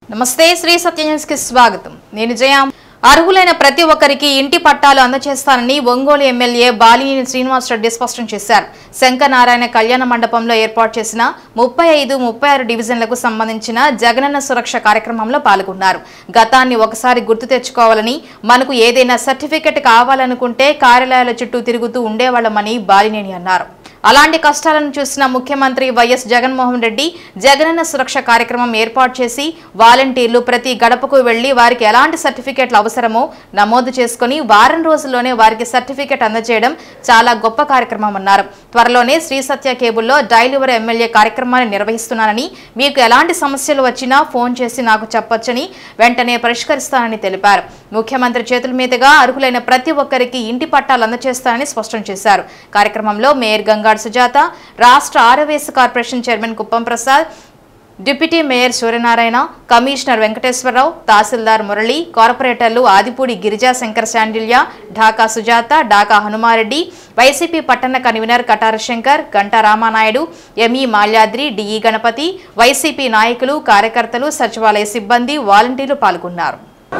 నమస్తే శ్రీ సత్య న్యూస్ కి స్వాగతం నేను జయ అర్హులైన ప్రతి ఒక్కరికి ఇంటి పట్టాలు అందజేస్తానని ఒంగోలు ఎమ్మెల్యే బాలినేని శ్రీనివాస్ రెడ్డి స్పష్టం చేశారు శంకరనారాయణ కళ్యాణ మండపంలో ఏర్పాటు చేసిన ముప్పై ఐదు ముప్పై ఆరు డివిజన్లకు సంబంధించిన జగనన్న సురక్ష కార్యక్రమంలో పాల్గొన్నారు గతాన్ని ఒకసారి గుర్తు తెచ్చుకోవాలని మనకు ఏదైనా సర్టిఫికెట్ కావాలనుకుంటే కార్యాలయాల చుట్టూ తిరుగుతూ ఉండేవాళ్లమని బాలినేని అన్నారు అలాంటి కష్టాలను చూసిన ముఖ్యమంత్రి వైఎస్ జగన్మోహన్ రెడ్డి జగనన్న సురక్ష కార్యక్రమం ఏర్పాటు చేసి వాలంటీర్లు ప్రతి గడపకు వెళ్లి వారికి ఎలాంటి సర్టిఫికెట్లు అవసరమో నమోదు చేసుకుని వారం రోజుల్లోనే వారికి సర్టిఫికెట్ అందజేయడం చాలా గొప్ప కార్యక్రమం అన్నారు త్వరలోనే శ్రీ సత్య కేబుల్లో డైలివర్ ఎమ్మెల్యే కార్యక్రమాన్ని నిర్వహిస్తున్నానని మీకు ఎలాంటి సమస్యలు వచ్చినా ఫోన్ చేసి నాకు చెప్పొచ్చని వెంటనే పరిష్కరిస్తానని తెలిపారు ముఖ్యమంత్రి చేతుల మీదుగా అర్హులైన ప్రతి ఒక్కరికి ఇంటి పట్టాలు అందజేస్తానని స్పష్టం చేశారు కార్యక్రమంలో మేయర్ గంగాడ్ సుజాత రాష్ట్ర ఆరవేశ corporation chairman Kuppam Prasad deputy mayor Suryanarayana commissioner Venkateswararao tahsildar Murali కార్పొరేటర్లు ఆదిపూడి గిరిజా శంకర్ శాండిల్య ఢాకా సుజాత ఢాకా హనుమారెడ్డి వైసీపీ పట్టణ convener Katara Shankar Ganta Ramanaidu ME Malyadri DE Ganapathi YCP నాయకులు కార్యకర్తలు సచివాలయ సిబ్బంది వాలంటీర్లు పాల్గొన్నారు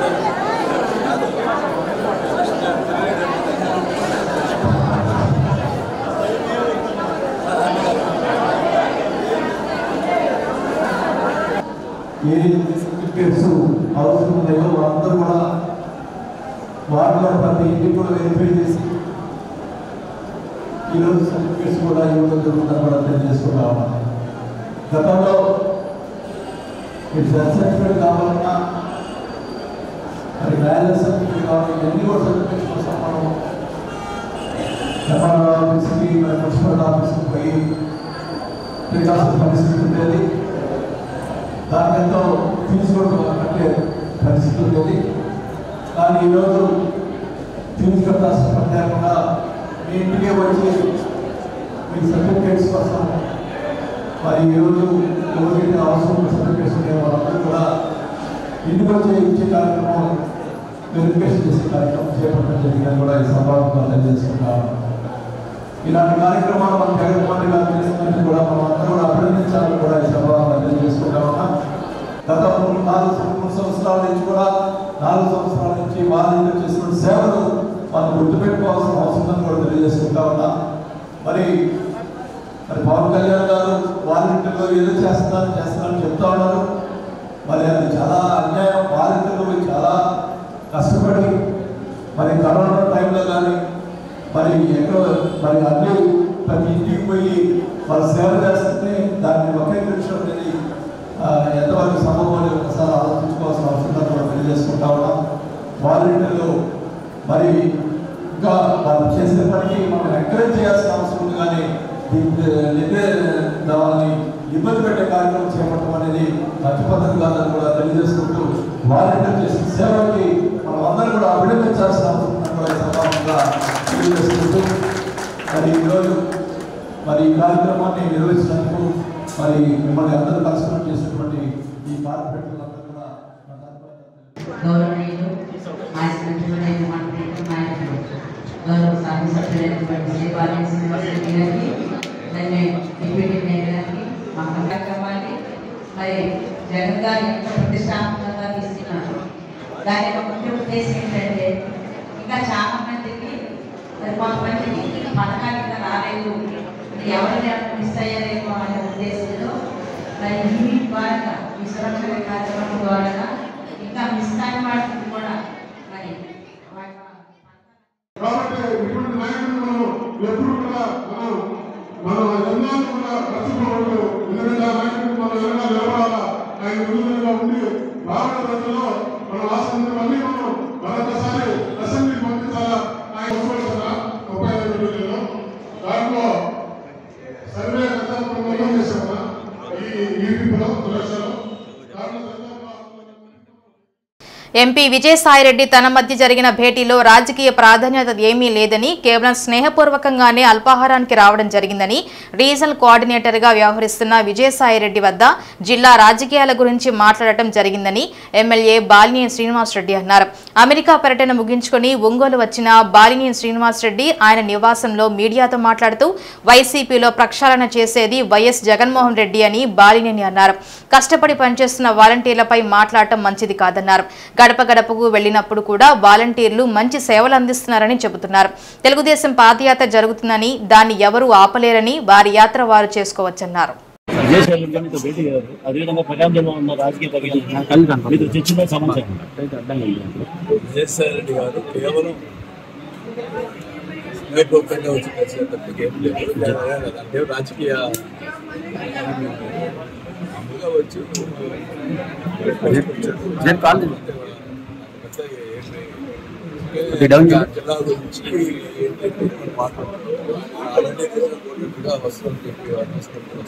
ఏ సర్టిఫికేట్స్ అవసరం ఉన్నాయో వాళ్ళందరూ కూడా వాటిలో ప్రతి ఇంటికి కూడా వెరిఫై చేసి ఈరోజు సర్టిఫికేట్స్ కూడా ఇవ్వడం జరుగుతుందని కూడా తెలియజేసుకుంటా ఉన్నాను గతంలో మీరు డెత్ సర్టిఫికేట్ కావాలన్నా మరి మ్యారేజ్ సర్టిఫికేట్ కావాలి ఇవన్నీ కూడా సర్టిఫికేట్స్ కోసం మనం ఎంఆర్ఓ ఆఫీస్కి మరి మున్సిపల్ ఆఫీస్కి పోయి తిరగాల్సిన పరిస్థితి ఉండేది దానికి ఎంతో ఫీజు కూడా కట్టే పరిస్థితి ఉండేది కానీ ఈరోజు ఫీజు కట్టాల్సిన పని లేకుండా మీ ఇంటికే వచ్చి మీ సర్టిఫికేట్స్ కోసం మరి ఈరోజు ఎవరికైతే అవసరం సర్టిఫికేట్స్ ఉండే వాళ్ళందరూ కూడా ఇంటికి వచ్చి ఇచ్చే కార్యక్రమం వెరిఫికేషన్ చేసే కార్యక్రమం చేపట్టడం జరిగిందని కూడా ఈ సందర్భంగా తెలియజేసుకుంటాను ఇలాంటి కార్యక్రమాలు మన జగన్మోహన్ రెడ్డి గారు చేస్తున్నట్టు కూడా మనం అందరూ కూడా అభినందించాలని కూడా ఈ సందర్భంగా తెలియజేసుకుంటా ఉన్నాం గత మూడు నాలుగు సం- మూడు సంవత్సరాల నుంచి కూడా నాలుగు సంవత్సరాల నుంచి వాలంటీర్ చేసిన సేవలు మనం గుర్తుపెట్టుకోవాల్సిన అవసరం ఉందని కూడా తెలియజేసుకుంటా ఉన్నాం మరి మరి పవన్ కళ్యాణ్ గారు వాలంటీర్లు ఏదో చేస్తున్నారని చేస్తున్నారని చెప్తా ఉన్నారు మరి అది చాలా అన్యాయం వాలంటీర్లు చాలా కష్టపడి మరి కరోనా టైంలో కానీ మరి ఎక్కడో మరి అన్ని ప్రతి ఇంటికి పోయి వాళ్ళు సేవ చేస్తుంటే దాన్ని వక్రీకరించడం అనేది ఆ, ఎంతవరకు సంభవం అని ఒకసారి ఆలోచించుకోవాల్సిన అవసరం ఉందని కూడా తెలియజేసుకుంటా ఉన్నాం వాలంటీర్లు మరి ఇంకా వాళ్ళు చేసే పనికి మనం ఎంకరేజ్ చేయాల్సిన అవసరం ఉంది కానీ దీన్ని నిన్నే వాళ్ళని ఇబ్బంది పెట్టే కార్యక్రమం చేపట్టడం అనేది మంచి పద్ధతి కాదని కూడా తెలియజేసుకుంటూ వాలంటీర్ చేసిన సేవకి మనం అందరం కూడా అభినందించాల్సిన అవసరం ఉందని కూడా ఈ సందర్భంగా తెలియజేసుకుంటూ మరి ఈరోజు మరి ఈ కార్యక్రమాన్ని నిర్వహించినందుకు మరి మిమ్మల్ని అందరూ కలిసినట్టు చేసినటువంటి ఈ కార్పొరేటర్లందరూ కూడా నా తరపున గౌరవనీయులు మాజీ మంత్రులైన మన ప్రీతం నాయకులు గౌరవ శాసనసభ్యులైనటువంటి శ్రీ బాలినేని శ్రీనివాసరెడ్డి గారికి అలాగే డిప్యూటీ మేయర్ గారికి మా కార్యక్రమాన్ని మరి జగన్ గారు ఎంత ప్రతిష్టాత్మకంగా తీసుకున్నారు దాని యొక్క ముఖ్య ఉద్దేశం ఏంటంటే ఇంకా చాలా మందికి మరి కొంతమందికి పథకాలు ఇంకా రాలేదు మరి ఎవరు మిస్ అయ్యారేమో అనే ఉద్దేశంలో మరి ఈ ద్వారా ఈ సురక్షణ కార్యక్రమం ద్వారా ఇంకా మిస్ కాని వాటిని కూడా మరి వాటి కాబట్టి ఇటువంటి నాయకులు మనం ఎప్పుడు కూడా మనం మనం ఎన్నో కూడా మర్చిపోవద్దు ఎందుకంటే ఆ నాయకుడు మనం వెనక నిలబడాలా ఆయన ముందుగా ఉండి రాబోయే రోజుల్లో మన రాష్ట్రాన్ని మళ్ళీ మనం మరొకసారి అసెంబ్లీకి పంపించాలా ఆయన వస్తువులు ముప్పై ఐదు రోజుల్లో దాంట్లో సర్వే గతంలో చేసామా ఈ ఈ సురక్షలో దాంట్లో గతంలో ఎంపీ విజయసాయిరెడ్డి తన మధ్య జరిగిన భేటీలో రాజకీయ ప్రాధాన్యత ఏమీ లేదని కేవలం స్నేహపూర్వకంగానే అల్పాహారానికి రావడం జరిగిందని రీజనల్ కోఆర్డినేటర్ గా వ్యవహరిస్తున్న విజయసాయిరెడ్డి వద్ద జిల్లా రాజకీయాల గురించి మాట్లాడటం జరిగిందని ఎమ్మెల్యే బాలినేని శ్రీనివాసరెడ్డి అన్నారు అమెరికా పర్యటన ముగించుకుని ఒంగోలు వచ్చిన బాలినేని శ్రీనివాసరెడ్డి ఆయన నివాసంలో మీడియాతో మాట్లాడుతూ వైసీపీలో ప్రక్షాళన చేసేది వైఎస్ జగన్మోహన్ రెడ్డి అని బాలినేని అన్నారు కష్టపడి పనిచేస్తున్న వాలంటీర్లపై మాట్లాడటం మంచిది కాదన్నారు గడప గడపకు వెళ్లినప్పుడు కూడా వాలంటీర్లు మంచి సేవలు అందిస్తున్నారని చెబుతున్నారు తెలుగుదేశం పాదయాత్ర జరుగుతుందని దాన్ని ఎవరూ ఆపలేరని వారి యాత్ర వారు చేసుకోవచ్చన్నారు విజయసాయి గారితో భేటీ అయ్యారు అదేవిధంగా ప్రజాంజంలో ఉన్న రాజకీయ పక్షాలు మీతో చర్చించిన సమాచారం విజయసాయి రెడ్డి గారు కేవలం స్నేహపూర్వకంగా వచ్చి కలిసిన తప్ప ఏం లేదు అంటే రాజకీయ మామూలుగా వచ్చి జిల్లా గురించి ఏంటంటే మనం మాట్లాడుతున్నాం ఆల్రెడీ రిజర్వ్ వస్తుంది చెప్పి వస్తుంది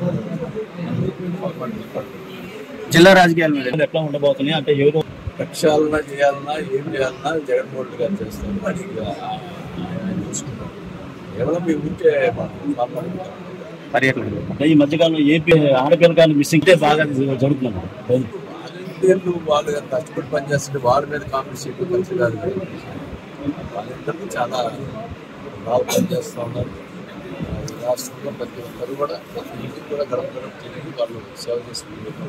జిల్లా రాజకీయాల మీద ఎట్లా ఉండబోతున్నాయి అంటే ఎవరు ప్రక్షాళన చేయాలన్నా ఏం చేయాలన్నా జగన్మోహన్ రెడ్డి గారు చేస్తారు అది ఇక ఆయన చూసుకుంటారు కేవలం మీ ఊరికే మాట్లాడుకుంటాం పర్యటన అంటే ఈ మధ్యకాలంలో ఏపీ ఆడపిల్లకాయలు మిస్సింగ్ బాగా జరుగుతున్నాయి వాలంటీర్లు వాళ్ళు కష్టపడి పనిచేస్తుంటే వాళ్ళ మీద కామెంట్స్ ఎక్కువ కలిసి కాదు కదా. వాళ్ళందరూ చాలా బాగా పనిచేస్తూ ఉన్నారు ఈ రాష్ట్రంలో ప్రతి ఒక్కరు కూడా ప్రతి ఇంటికి కూడా గడప గడప తిరిగి వాళ్ళు సేవ చేసుకుంటున్నారు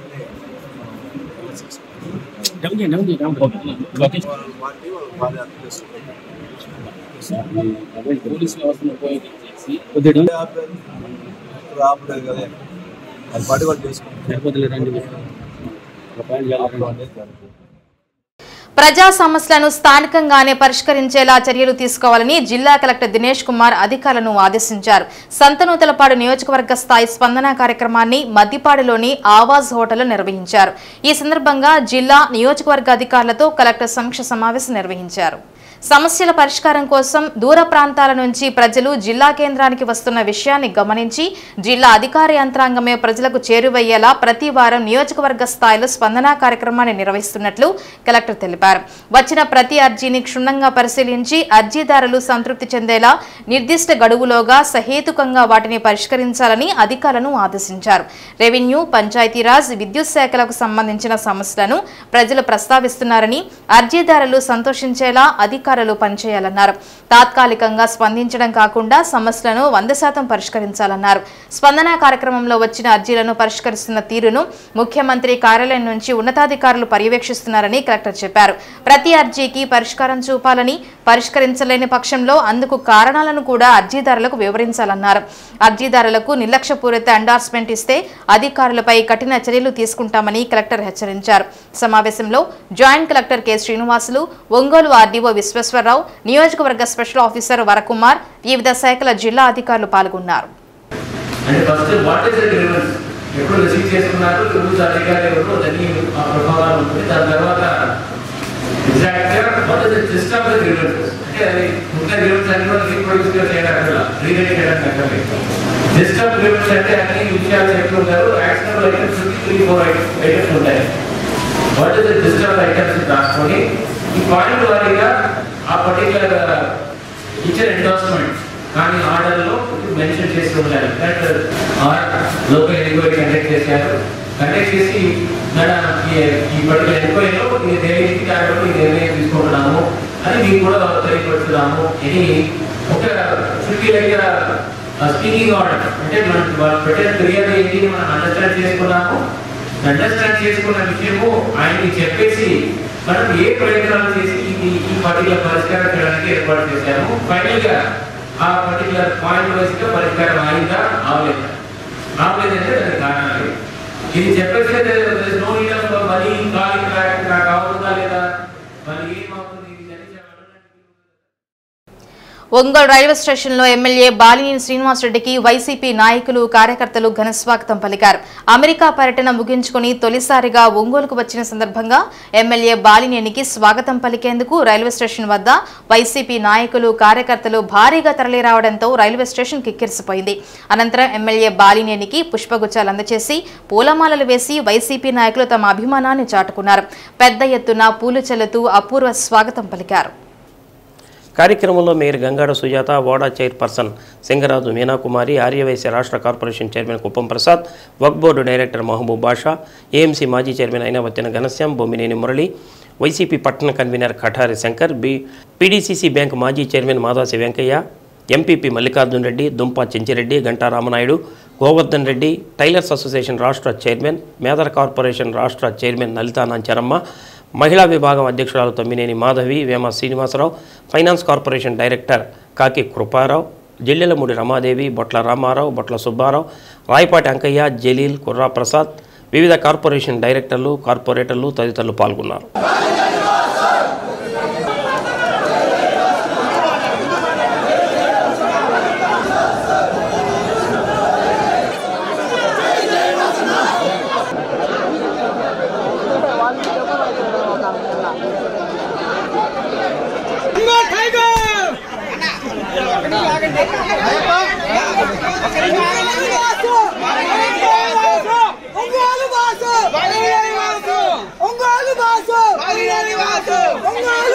వాళ్ళ పార్టీ వాళ్ళు బాగా అర్థం చేసుకుంటారు పోలీస్ వ్యవస్థను ఉపయోగించేసి రాబలేదు కదా వాళ్ళ పార్టీ వాళ్ళు చేసుకుంటారు ప్రజా సమస్యలను స్థానికంగానే పరిష్కరించేలా చర్యలు తీసుకోవాలని జిల్లా కలెక్టర్ దినేష్ కుమార్ అధికారులను ఆదేశించారు సంతనూతలపాడు నియోజకవర్గ స్థాయి స్పందన కార్యక్రమాన్ని మద్దిపాడులోని ఆవాజ్ హోటల్లో నిర్వహించారు ఈ సందర్భంగా జిల్లా నియోజకవర్గ అధికారులతో కలెక్టర్ సమీక్ష సమావేశం నిర్వహించారు సమస్యల పరిష్కారం కోసం దూర ప్రాంతాల నుంచి ప్రజలు జిల్లా కేంద్రానికి వస్తున్న విషయాన్ని గమనించి జిల్లా అధికార యంత్రాంగమే ప్రజలకు చేరువయ్యేలా ప్రతి వారం నియోజకవర్గ స్థాయిలో స్పందన కార్యక్రమాన్ని నిర్వహిస్తున్నట్లు కలెక్టర్ తెలిపారు వచ్చిన ప్రతి అర్జీని క్షుణ్ణంగా పరిశీలించి అర్జీదారులు సంతృప్తి చెందేలా నిర్దిష్ట గడువులోగా సహేతుకంగా వాటిని పరిష్కరించాలని అధికారులను ఆదేశించారు రెవెన్యూ పంచాయతీరాజ్ విద్యుత్ శాఖలకు సంబంధించిన సమస్యలను ప్రజలు ప్రస్తావిస్తున్నారని అర్జీదారులు సంతోషించేలా అధికారులు పనిచేయాలన్నారు తాత్కాలికంగా స్పందించడం కాకుండా సమస్యలను వంద శాతం పరిష్కరించాలన్నారు స్పందన కార్యక్రమంలో వచ్చిన అర్జీలను పరిష్కరిస్తున్న తీరును ముఖ్యమంత్రి కార్యాలయం నుంచి ఉన్నతాధికారులు పర్యవేక్షిస్తున్నారని కలెక్టర్ చెప్పారు ప్రతి అర్జీకి పరిష్కారం చూపాలని పరిష్కరించలేని పక్షంలో అందుకు కారణాలను కూడా అర్జీదారులకు వివరించాలన్నారు అర్జీదారులకు నిర్లక్ష్యపూరిత ఎండార్స్మెంట్ ఇస్తే అధికారులపై కఠిన చర్యలు తీసుకుంటామని కలెక్టర్ హెచ్చరించారు సమావేశంలో joint collector K Srinivasulu Ongole RDO Visweswararao నియోజకవర్గ స్పెషల్ ఆఫీసర్ వరకుమార్ వివిధ శాఖల జిల్లా అధికారులు పాల్గొన్నారు అంటే first what is the grievance ఎప్పుడు రిసీవ్ చేసుకున్నారు రూల్స్ అధికారులు ఎవరు దాన్ని ఆ ప్రభావాలు ఉంటుంది దాని తర్వాత ఎగ్జాక్ట్ గా what is the gist of the grievances అంటే అది ఇంకా గ్రీవెన్స్ అన్ని కూడా రీప్రొడ్యూస్ చేయడం అక్కడ రీరైట్ చేయడానికి అక్కర్లేదు జిస్ట్ ఆఫ్ గ్రీవెన్స్ అంటే అన్ని విషయాలు చెప్తుంటారు action items three four items ఉంటాయి what is the gist of items రాసుకొని ఈ పాయింట్ వారీగా ఆ పర్టికులర్ ఇచ్చిన ఎండోర్స్మెంట్ కానీ ఆర్డర్లో మెన్షన్ చేసి ఉండాలి దట్ లోకల్ ఎంక్వైరీ కండక్ట్ చేశారు కండక్ట్ చేసి మేడం ఈ ఈ పర్టికులర్ ఎంక్వైరీలో ఇది దేనికి కారణం ఇది నిర్ణయం తీసుకుంటున్నాము అని మీకు కూడా తెలియపరుస్తున్నాము ఇది ఒక ఫిఫ్టీ దగ్గర స్పీకింగ్ ఆర్డర్ అంటే మనం వాళ్ళు పెట్టిన ఫిర్యాదు ఏంటి మనం అండర్స్టాండ్ చేసుకున్నాము అండర్స్టాండ్ చేసుకున్న విషయము ఆయనకి చెప్పేసి మనం ఏ ప్రయత్నాలు చేసి ఇది ఈ పర్టికులర్ పరిష్కారం చేయడానికి ఏర్పాటు చేశాము ఫైనల్ గా ఆ పర్టికులర్ పాయింట్ వైజ్ గా పరిష్కారం అయిందా అవలేదా అవలేదంటే దానికి కారణాలు ఇది చెప్పేసి no need of money calling track నాకు అవుతుందా లేదా మరి ఏమవుతుంది ఇది అని చెప్పడం ఒంగోలు రైల్వే స్టేషన్లో ఎమ్మెల్యే బాలినేని శ్రీనివాసరెడ్డికి వైసీపీ నాయకులు కార్యకర్తలు ఘనస్వాగతం పలికారు అమెరికా పర్యటన ముగించుకుని తొలిసారిగా ఒంగోలుకు వచ్చిన సందర్భంగా ఎమ్మెల్యే బాలినేనికి స్వాగతం పలికేందుకు రైల్వే స్టేషన్ వద్ద వైసీపీ నాయకులు కార్యకర్తలు భారీగా తరలిరావడంతో రైల్వే స్టేషన్ కిక్కిరిసిపోయింది అనంతరం ఎమ్మెల్యే బాలినేనికి పుష్పగుచ్చాలు అందజేసి పూలమాలలు వేసి వైసీపీ నాయకులు తమ అభిమానాన్ని చాటుకున్నారు పెద్ద ఎత్తున పూలు చల్లుతూ అపూర్వ స్వాగతం పలికారు కార్యక్రమంలో మేయర్ గంగాడ సుజాత వాడా చైర్పర్సన్ సింగరాజు మీనాకుమారి ఆర్యవైశ్య రాష్ట్ర corporation chairman Kuppam Prasad Waqf board director Mahaboob Basha AMC మాజీ చైర్మన్ అయినవత్తిన ఘనశ్యాం బొమ్మినేని మురళి వైసీపీ పట్టణ convener Kathari Shankar B PDCC bank మాజీ chairman Madasi Venkaiah MPP Mallikarjun Reddy Dumpa Chenchireddy Ganta Ramanaidu Govardhan Reddy tailors association రాష్ట్ర చైర్మన్ మేదర్ కార్పొరేషన్ రాష్ట్ర చైర్మన్ లలితా నాంచరమ్మ మహిళా విభాగం అధ్యక్షురాలు Tammineni Madhavi Vema Srinivasarao finance corporation director Kaki Kruparao Jillellamudi Ramadevi బొట్ల రామారావు బొట్ల సుబ్బారావు రాయపాటి అంకయ్య జలీల్ కుర్రా ప్రసాద్ వివిధ కార్పొరేషన్ డైరెక్టర్లు కార్పొరేటర్లు తదితరులు పాల్గొన్నారు ఒంగోలు బాసు ఒంగోలు బాసు ఒంగోలు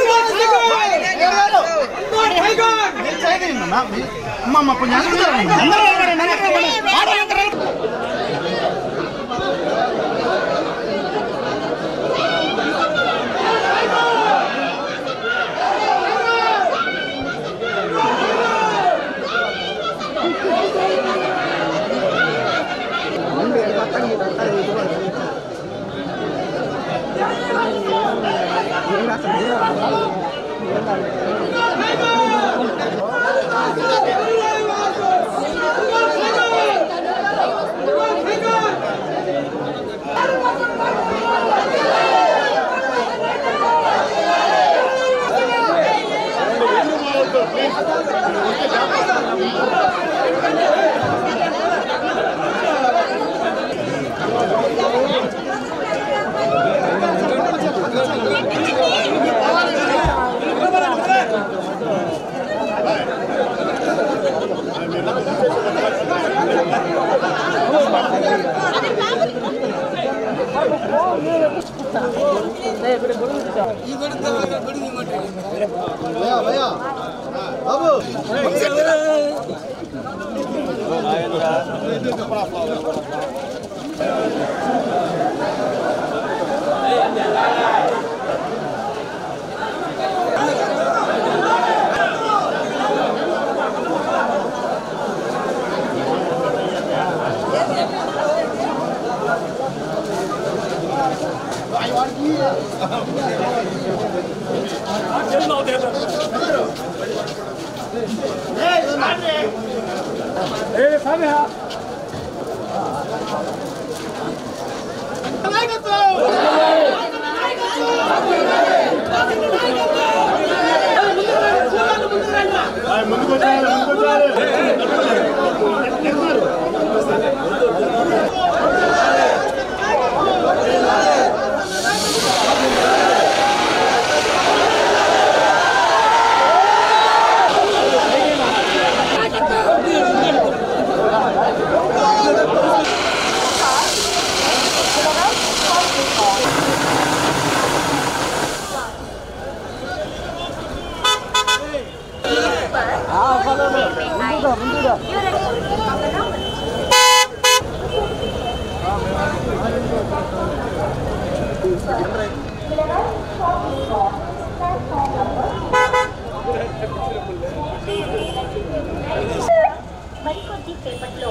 మరికొద్ది సేపట్లో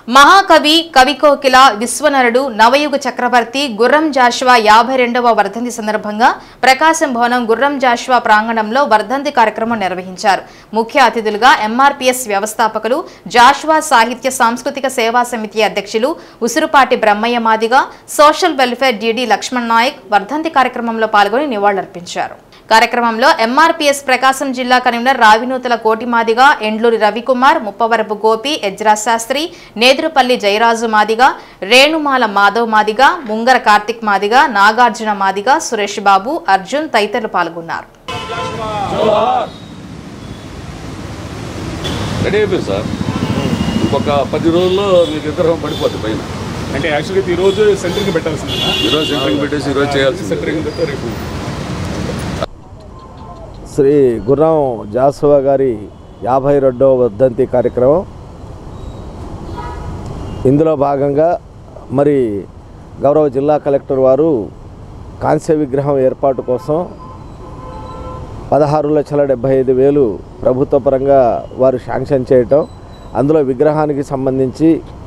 మహాకవి కవికోకిల విశ్వనరుడు నవయుగ చక్రవర్తి గుర్రం జాషువా యాభై రెండవ వర్ధంతి సందర్భంగా ప్రకాశం భవనం గుర్రం జాషువా ప్రాంగణంలో వర్ధంతి కార్యక్రమం నిర్వహించారు ముఖ్య అతిథులుగా ఎంఆర్పీఎస్ వ్యవస్థాపకులు జాషువా సాహిత్య సాంస్కృతిక సేవా సమితి అధ్యక్షులు Usurupati Brahmaiah Madiga social welfare DD Lakshman Naik వర్ధంతి కార్యక్రమంలో పాల్గొని నివాళులర్పించారు కార్యక్రమంలో ఎంఆర్పీఎస్ ప్రకాశం జిల్లా కన్వీనర్ రావినూతల కోటిమాదిగా ఎండ్లూరి రవికుమార్ ముప్పవరపు గోపి ఎజ్రా శాస్త్రి నేదురుపల్లి జయరాజు మాదిగా రేణుమాల మాధవ్ మాదిగా ముంగర కార్తిక్ మాదిగా నాగార్జున మాదిగా సురేష్ బాబు అర్జున్ తదితరులు పాల్గొన్నారు రెడీ అయిపోయింది సార్ ఇంకొక పది రోజుల్లో మీకు విగ్రహం పడిపోతుంది పైన అంటే యాక్చువల్గా ఈ రోజు సెంటరింగ్ పెట్టాల్సింది ఈరోజు సెంటరింగ్ పెట్టేసి ఈరోజు చేయాల్సింది సెంటరింగ్ పెడితే రేపు శ్రీ గుర్రం జాసువా గారి యాభై రెండవ వర్ధంతి కార్యక్రమం ఇందులో భాగంగా మరి గౌరవ జిల్లా కలెక్టర్ వారు కాంస్య విగ్రహం ఏర్పాటు కోసం పదహారు లక్షల డెబ్బై ఐదు వేలు ప్రభుత్వ పరంగా వారు శాంక్షన్ చేయటం అందులో విగ్రహానికి సంబంధించి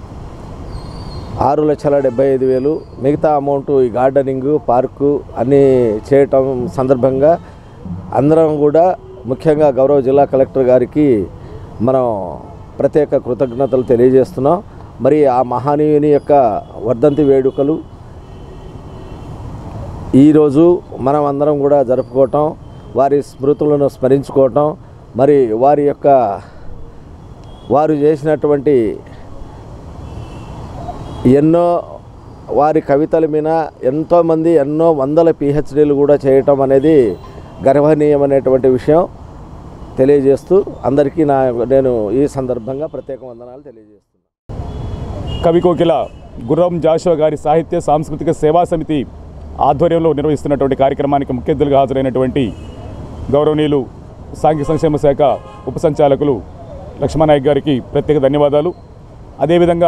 ఆరు లక్షల డెబ్బై ఐదు వేలు మిగతా అమౌంట్ ఈ గార్డెనింగ్ పార్కు అన్నీ చేయటం సందర్భంగా అందరం కూడా ముఖ్యంగా గౌరవ జిల్లా కలెక్టర్ గారికి మనం ప్రత్యేక కృతజ్ఞతలు తెలియజేస్తున్నాం మరి ఆ మహానీయుని యొక్క వర్ధంతి వేడుకలు ఈరోజు మనం అందరం కూడా జరుపుకోవటం వారి స్మృతులను స్మరించుకోవటం మరి వారి యొక్క వారు చేసినటువంటి ఎన్నో వారి కవితల మీద ఎంతోమంది ఎన్నో వందల పిహెచ్డీలు కూడా చేయటం అనేది గర్వనీయమైనటువంటి విషయం తెలియజేస్తూ అందరికీ నా నేను ఈ సందర్భంగా ప్రత్యేక వందనాలు తెలియజేస్తున్నాను కవి కోకిల గుర్రం జాషువా గారి సాహిత్య సాంస్కృతిక సేవా సమితి ఆధ్వర్యంలో నిర్వహిస్తున్నటువంటి కార్యక్రమానికి ముఖ్య అతిథులుగా హాజరైనటువంటి గౌరవనీయులు సాంఘిక సంక్షేమ శాఖ ఉప సంచాలకులు లక్ష్మణనాయక్ గారికి ప్రత్యేక ధన్యవాదాలు అదేవిధంగా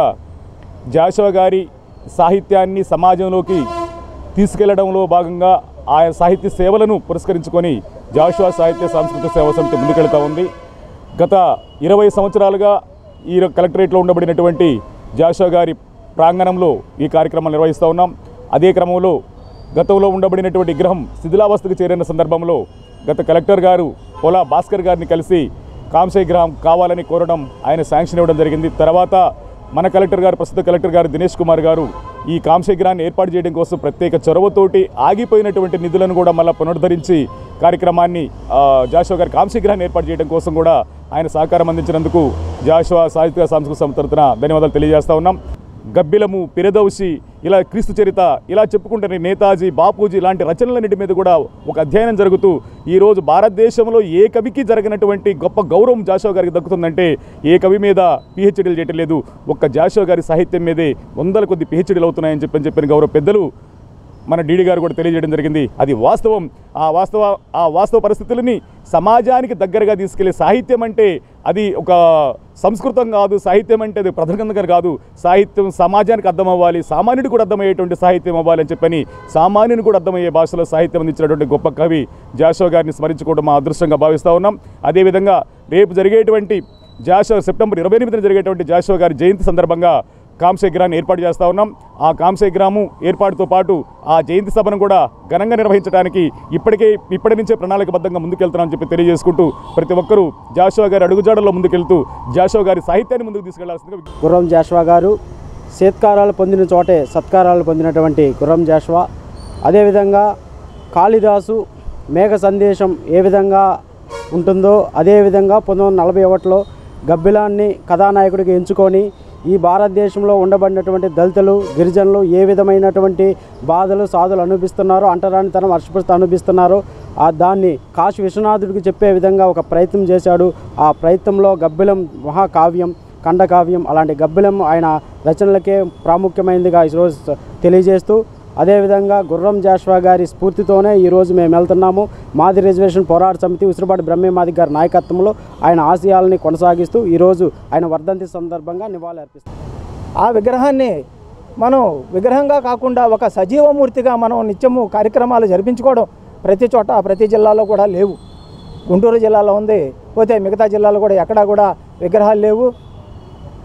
జాషువా గారి సాహిత్యాన్ని సమాజంలోకి తీసుకెళ్లడంలో భాగంగా ఆయా సాహిత్య సేవలను పురస్కరించుకొని జాషువా సాహిత్య సాంస్కృతిక సేవా సమితి ముందుకెళ్తా ఉంది గత ఇరవై సంవత్సరాలుగా ఈ కలెక్టరేట్లో ఉండబడినటువంటి జాషువా గారి ప్రాంగణంలో ఈ కార్యక్రమం నిర్వహిస్తూ ఉన్నాం అదే క్రమంలో గతంలో ఉండబడినటువంటి విగ్రహం శిథిలావస్థకు చేరిన సందర్భంలో గత కలెక్టర్ గారు పోలా భాస్కర్ గారిని కలిసి కాంసే విగ్రహం కావాలని కోరడం ఆయన శాంక్షన్ ఇవ్వడం జరిగింది తర్వాత మన కలెక్టర్ గారు ప్రస్తుత కలెక్టర్ గారు దినేష్ కుమార్ గారు ఈ కాంస్య విగ్రహాన్ని ఏర్పాటు చేయడం కోసం ప్రత్యేక చొరవతోటి ఆగిపోయినటువంటి నిధులను కూడా మళ్ళీ పునరుద్ధరించి కార్యక్రమాన్ని ఆ, జాషువా గారి కాంస్య విగ్రహాన్ని ఏర్పాటు చేయడం కోసం కూడా ఆయన సహకారం అందించినందుకు జాషువా సాహిత్య సాంస్కృతిక సంస్థ తరపున ధన్యవాదాలు తెలియజేస్తా ఉన్నాం గబ్బిలము పిరదౌసి ఇలా క్రీస్తు చరిత ఇలా చెప్పుకుంటే నేతాజీ బాపూజీ లాంటి రచనలన్నిటి మీద కూడా ఒక అధ్యయనం జరుగుతూ ఈరోజు భారతదేశంలో ఏ కవికి జరగనటువంటి గొప్ప గౌరవం జాషువా గారికి దక్కుతుందంటే ఏ కవి మీద పిహెచ్డీలు చేయటం లేదు ఒక్క జాషువా గారి సాహిత్యం మీదే వందల కొద్ది పిహెచ్డీలు అవుతున్నాయని చెప్పని చెప్పిన గౌరవ పెద్దలు మన డీడీ గారు కూడా తెలియజేయడం జరిగింది అది వాస్తవం ఆ వాస్తవ ఆ వాస్తవ పరిస్థితులని సమాజానికి దగ్గరగా తీసుకెళ్లే సాహిత్యం అంటే అది ఒక సంస్కృతం కాదు సాహిత్యం అంటే అది ప్రధానంగా కాదు సాహిత్యం సమాజానికి అర్థం అవ్వాలి సామాన్యుడు కూడా అర్థమయ్యేటువంటి సాహిత్యం అవ్వాలి అని చెప్పని సామాన్యుని కూడా అర్థమయ్యే భాషలో సాహిత్యం అందించినటువంటి గొప్ప కవి జాషో గారిని స్మరించుకోవడం మా అదృష్టంగా భావిస్తూ ఉన్నాం అదేవిధంగా రేపు జరిగేటువంటి జాషో సెప్టెంబర్ ఇరవై ఎనిమిదిన జరిగేటువంటి జాషో గారి జయంతి సందర్భంగా కాంస్యగ్రాన్ని ఏర్పాటు చేస్తా ఉన్నాం ఆ కాంస్యగ్రాము ఏర్పాటుతో పాటు ఆ జయంతి సభను కూడా ఘనంగా నిర్వహించడానికి ఇప్పటికే ఇప్పటి నుంచే ప్రణాళికబద్ధంగా ముందుకెళ్తున్నామని చెప్పి తెలియజేసుకుంటూ ప్రతి ఒక్కరూ జాషువా గారి అడుగుజాడల్లో ముందుకెళ్తూ జాషువా గారి సాహిత్యాన్ని ముందుకు తీసుకెళ్లాల్సిందిగా గుర్రం జాషువా గారు సేత్కారాలు పొందిన చోటే సత్కారాలు పొందినటువంటి గుర్రం జాషువా అదేవిధంగా కాళిదాసు మేఘ సందేశం ఏ విధంగా ఉంటుందో అదేవిధంగా పంతొమ్మిది వందల నలభై ఒకటిలో గబ్బిలాన్ని కథానాయకుడిగా ఎంచుకొని ఈ భారతదేశంలో ఉండబడినటువంటి దళితులు గిరిజనులు ఏ విధమైనటువంటి బాధలు సాధులు అనుభవిస్తున్నారో అంటరానితనం అర్షపరిస్థితి అనుభవిస్తున్నారో ఆ దాన్ని కాశీ విశ్వనాథుడికి చెప్పే విధంగా ఒక ప్రయత్నం చేశాడు ఆ ప్రయత్నంలో గబ్బిలం మహాకావ్యం ఖండకావ్యం అలాంటి గబ్బిలం ఆయన రచనలకే ప్రాముఖ్యమైనదిగా ఈరోజు తెలియజేస్తూ అదేవిధంగా గుర్రం జాషువా గారి స్ఫూర్తితోనే ఈరోజు మేము వెళ్తున్నాము మాది రిజర్వేషన్ పోరాట సమితి ఉసిరిపాటి బ్రహ్మే మాది గారి నాయకత్వంలో ఆయన ఆశయాలని కొనసాగిస్తూ ఈరోజు ఆయన వర్ధంతి సందర్భంగా నివాళి అర్పిస్తాం ఆ విగ్రహాన్ని మనం విగ్రహంగా కాకుండా ఒక సజీవమూర్తిగా మనం నిత్యము కార్యక్రమాలు జరిపించుకోవడం ప్రతి చోట ప్రతి జిల్లాలో కూడా లేవు గుంటూరు జిల్లాలో ఉంది పోతే మిగతా జిల్లాలో కూడా ఎక్కడా కూడా విగ్రహాలు లేవు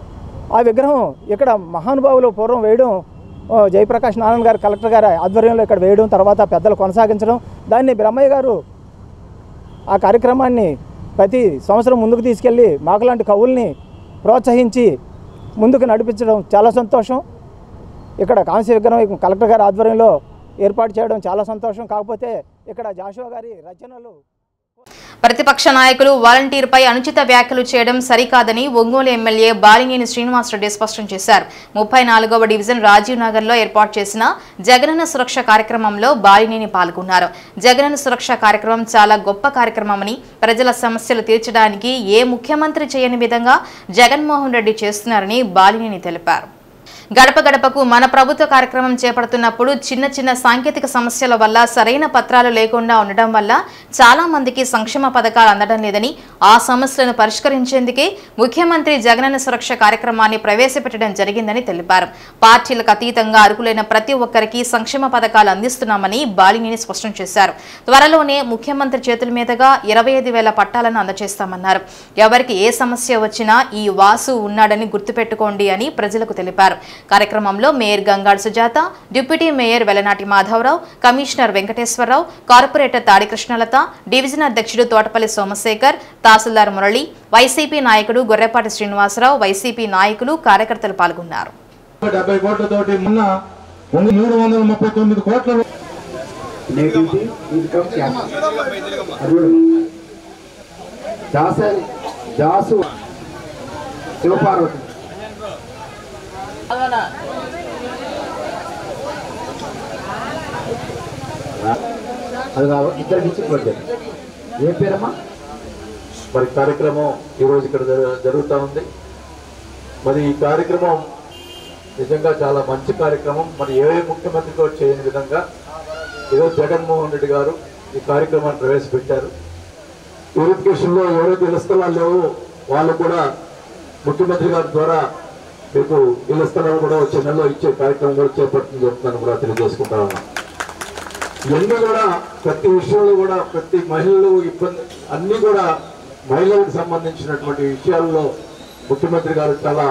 ఆ విగ్రహం ఇక్కడ మహానుభావులు పూర్వం వేయడం ఓ, జయప్రకాష్ నారాయణ గారు కలెక్టర్ గారి ఆధ్వర్యంలో ఇక్కడ వేయడం తర్వాత పెద్దలు కొనసాగించడం దాన్ని బ్రహ్మయ్య గారు ఆ కార్యక్రమాన్ని ప్రతి సంవత్సరం ముందుకు తీసుకెళ్ళి మాకులాంటి కవుల్ని ప్రోత్సహించి ముందుకు నడిపించడం చాలా సంతోషం ఇక్కడ కాంస్య విగ్రహం కలెక్టర్ గారి ఆధ్వర్యంలో ఏర్పాటు చేయడం చాలా సంతోషం కాకపోతే ఇక్కడ జాషువా గారి రచనలు ప్రతిపక్ష నాయకులు వాలంటీర్పై అనుచిత వ్యాఖ్యలు చేయడం సరికాదని ఒంగోలు ఎమ్మెల్యే బాలినేని శ్రీనివాసరెడ్డి స్పష్టం చేశారు ముప్పై నాలుగవ డివిజన్ రాజీవ్ నగర్ లో ఏర్పాటు చేసిన జగనన్న సురక్ష కార్యక్రమంలో బాలినేని పాల్గొన్నారు జగనన్న సురక్ష కార్యక్రమం చాలా గొప్ప కార్యక్రమమని ప్రజల సమస్యలు తీర్చడానికి ఏ ముఖ్యమంత్రి చేయని విధంగా జగన్మోహన్ రెడ్డి చేస్తున్నారని బాలినేని తెలిపారు గడప గడపకు మన ప్రభుత్వ కార్యక్రమం చేపడుతున్నప్పుడు చిన్న చిన్న సాంకేతిక సమస్యల వల్ల సరైన పత్రాలు లేకుండా ఉండడం వల్ల చాలా మందికి సంక్షేమ పథకాలు అందడం లేదని ఆ సమస్యలను పరిష్కరించేందుకే ముఖ్యమంత్రి జగనన్న సురక్ష కార్యక్రమాన్ని ప్రవేశపెట్టడం జరిగిందని తెలిపారు పార్టీలకు అతీతంగా అర్హులైన ప్రతి ఒక్కరికి సంక్షేమ పథకాలు అందిస్తున్నామని బాలినేని స్పష్టం చేశారు త్వరలోనే ముఖ్యమంత్రి చేతుల మీదుగా ఇరవై ఐదు వేల పట్టాలను అందజేస్తామన్నారు ఎవరికి ఏ సమస్య వచ్చినా ఈ వాసు ఉన్నాడని గుర్తుపెట్టుకోండి అని ప్రజలకు తెలిపారు కార్యక్రమంలో mayor Gangad Sujatha deputy mayor Velanati Madhavarao commissioner Venkateswararao corporator Tadi Krishnalatha division అధ్యక్షుడు తోటపల్లి సోమశేఖర్ తహసీల్దార్ మురళి వైసీపీ నాయకుడు గొర్రెపాటి శ్రీనివాసరావు వైసీపీ నాయకులు కార్యకర్తలు పాల్గొన్నారు డెబ్బై కోట్లతోటి మొన్న ఒక మూడు వందల ముప్పై తొమ్మిది కోట్ల దాసరి దాసు శివపార్వతి అది కావాలి ఇద్దరికి ఇచ్చి కొట్టారు ఏ పేరమ్మా మరి కార్యక్రమం ఈరోజు ఇక్కడ జరు- జరుగుతూ ఉంది మరి ఈ కార్యక్రమం నిజంగా చాలా మంచి కార్యక్రమం మరి ఏ ముఖ్యమంత్రి కూడా చేయని విధంగా ఈరోజు జగన్మోహన్ రెడ్డి గారు ఈ కార్యక్రమాన్ని ప్రవేశపెట్టారు వెరిఫికేషన్లో ఎవరైతే ఇళ్ల స్థలాలు లేవో వాళ్ళు కూడా ముఖ్యమంత్రి గారి ద్వారా మీకు ఇళ్ల స్థలాలు కూడా వచ్చే నెలలో ఇచ్చే కార్యక్రమం కూడా చేపడుతుంది చెప్తున్నాను కూడా తెలియజేసుకుంటా ఉన్నాను ఇవన్నీ కూడా ప్రతి విషయంలో కూడా ప్రతి మహిళలు ఇబ్బంది అన్ని కూడా మహిళలకు సంబంధించినటువంటి విషయాల్లో ముఖ్యమంత్రి గారు చాలా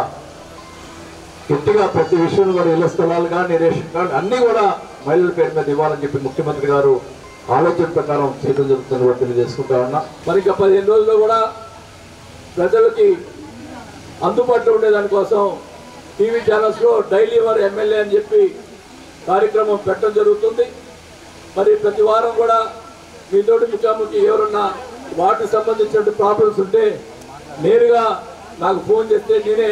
గట్టిగా ప్రతి విషయంలో కూడా ఇళ్ల స్థలాలు కానీ రేషన్ కార్డు అన్ని కూడా మహిళల పేరు మీద ఇవ్వాలని చెప్పి ముఖ్యమంత్రి గారు ఆలోచన ప్రకారం చేయడం జరుగుతుందని కూడా తెలియజేసుకుంటా ఉన్నా మరి ఇంకా పదిహేను రోజుల్లో కూడా ప్రజలకి అందుబాటులో ఉండేదానికోసం టీవీ ఛానల్స్లో డైలీ వారు ఎమ్మెల్యే అని చెప్పి కార్యక్రమం పెట్టడం జరుగుతుంది మరి ప్రతి వారం కూడా మీతోటి ముఖాముఖి ఎవరన్నా వాటికి సంబంధించిన ప్రాబ్లమ్స్ ఉంటే నేరుగా నాకు ఫోన్ చేస్తే నేనే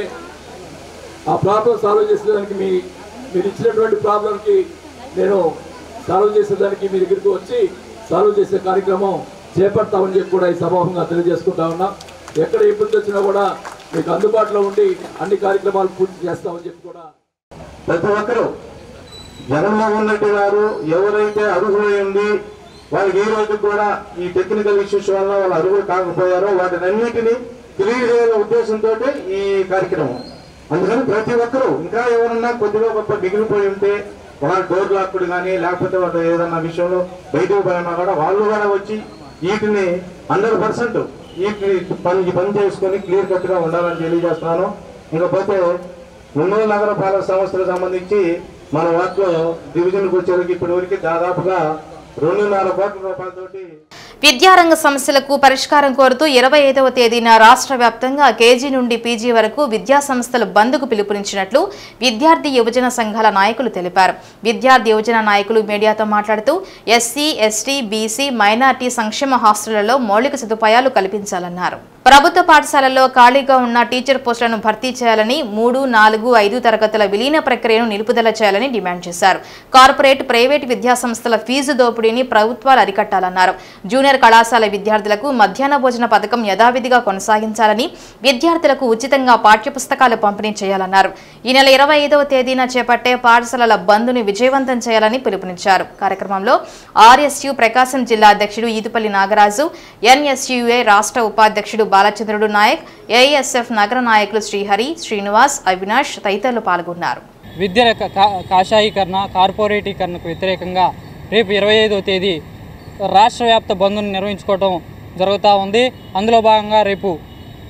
ఆ ప్రాబ్లం సాల్వ్ చేసేదానికి మీ మీరు ఇచ్చినటువంటి ప్రాబ్లంకి నేను సాల్వ్ చేసేదానికి మీ దగ్గరికి వచ్చి సాల్వ్ చేసే కార్యక్రమం చేపడతామని చెప్పి కూడా ఈ సభాముఖంగా తెలియజేసుకుంటా ఉన్నా ఎక్కడ ఇబ్బంది వచ్చినా కూడా మీకు అందుబాటులో ఉండి అన్ని కార్యక్రమాలు పూర్తి చేస్తామని చెప్పి కూడా ప్రతి ఒక్కరూ జగన్మోహన్ రెడ్డి గారు ఎవరైతే అర్హులై ఉండి వాళ్ళకి ఈ రోజు కూడా ఈ టెక్నికల్ ఇష్యూస్ వల్ల వాళ్ళు అర్హులు కాకపోయారో వాటిని అన్నిటినీ క్లియర్ చేయాలనే ఉద్దేశంతో ఈ కార్యక్రమం అందుకని ప్రతి ఒక్కరూ ఇంకా ఎవరన్నా కొద్దిగా గొప్ప మిగిలిపోయి ఉంటే వాళ్ళ డోర్ లాక్కుడు కానీ లేకపోతే వాళ్ళు ఏదన్నా విషయంలో బయటకు పోయినా కూడా వాళ్ళు కూడా వచ్చి వీటిని హండ్రెడ్ పర్సెంట్ వీటిని పని పని చేసుకొని క్లియర్ కట్ గా ఉండాలని తెలియజేస్తున్నాను ఇకపోతే ఒంగోలు నగర పాలక సంస్థలకు సంబంధించి మన వాటిలో డివిజన్కి వచ్చేసరికి ఇప్పటి వరకు దాదాపుగా రెండున్నర కోట్ల రూపాయలతోటి విద్యారంగ సమస్యలకు పరిష్కారం కోరుతూ ఇరవై ఐదవ తేదీన రాష్ట్ర వ్యాప్తంగా కేజీ నుండి పీజీ వరకు విద్యా సంస్థలు బంద్కు పిలుపునిచ్చినట్లు విద్యార్థి యువజన సంఘాల నాయకులు తెలిపారు విద్యార్థి యువజన నాయకులు మీడియాతో మాట్లాడుతూ ఎస్సీ ఎస్టీ బీసీ మైనార్టీ సంక్షేమ హాస్టళ్లలో మౌలిక సదుపాయాలు కల్పించాలన్నారు ప్రభుత్వ పాఠశాలల్లో ఖాళీగా ఉన్న టీచర్ పోస్టులను భర్తీ చేయాలని మూడు నాలుగు ఐదు తరగతుల విలీన ప్రక్రియను నిలుపుదల చేయాలని డిమాండ్ చేశారు కార్పొరేట్ ప్రైవేట్ విద్యా సంస్థల ఫీజు దోపిడీని ప్రభుత్వాలు అరికట్టాలన్నారు జూనియర్ కళాశాల విద్యార్థులకు మధ్యాహ్న భోజన పథకం యథావిధిగా కొనసాగించాలని విద్యార్థులకు ఉచితంగా పాఠ్యపుస్తకాలు పంపిణీ చేయాలన్నారు ఈ నెల ఇరవై ఐదవ తేదీన చేపట్టే పాఠశాలల బంద్ను విజయవంతం చేయాలని పిలుపునిచ్చారు కార్యక్రమంలో ఆర్ఎస్యు ప్రకాశం జిల్లా అధ్యక్షుడు ఈదుపల్లి నాగరాజు ఎన్ఎస్యుఏ రాష్ట్ర ఉపాధ్యక్షుడు బాలచంద్రుడు నాయక్ ఏఎస్ఎఫ్ నగర నాయకులు శ్రీహరి శ్రీనివాస్ అవినాష్ తదితరులు పాల్గొన్నారు విద్య కా- కాషాయీకరణ కార్పొరేటీకరణకు వ్యతిరేకంగా రేపు ఇరవై ఐదో తేదీ రాష్ట్ర వ్యాప్త బంద్ను నిర్వహించుకోవడం జరుగుతూ ఉంది అందులో భాగంగా రేపు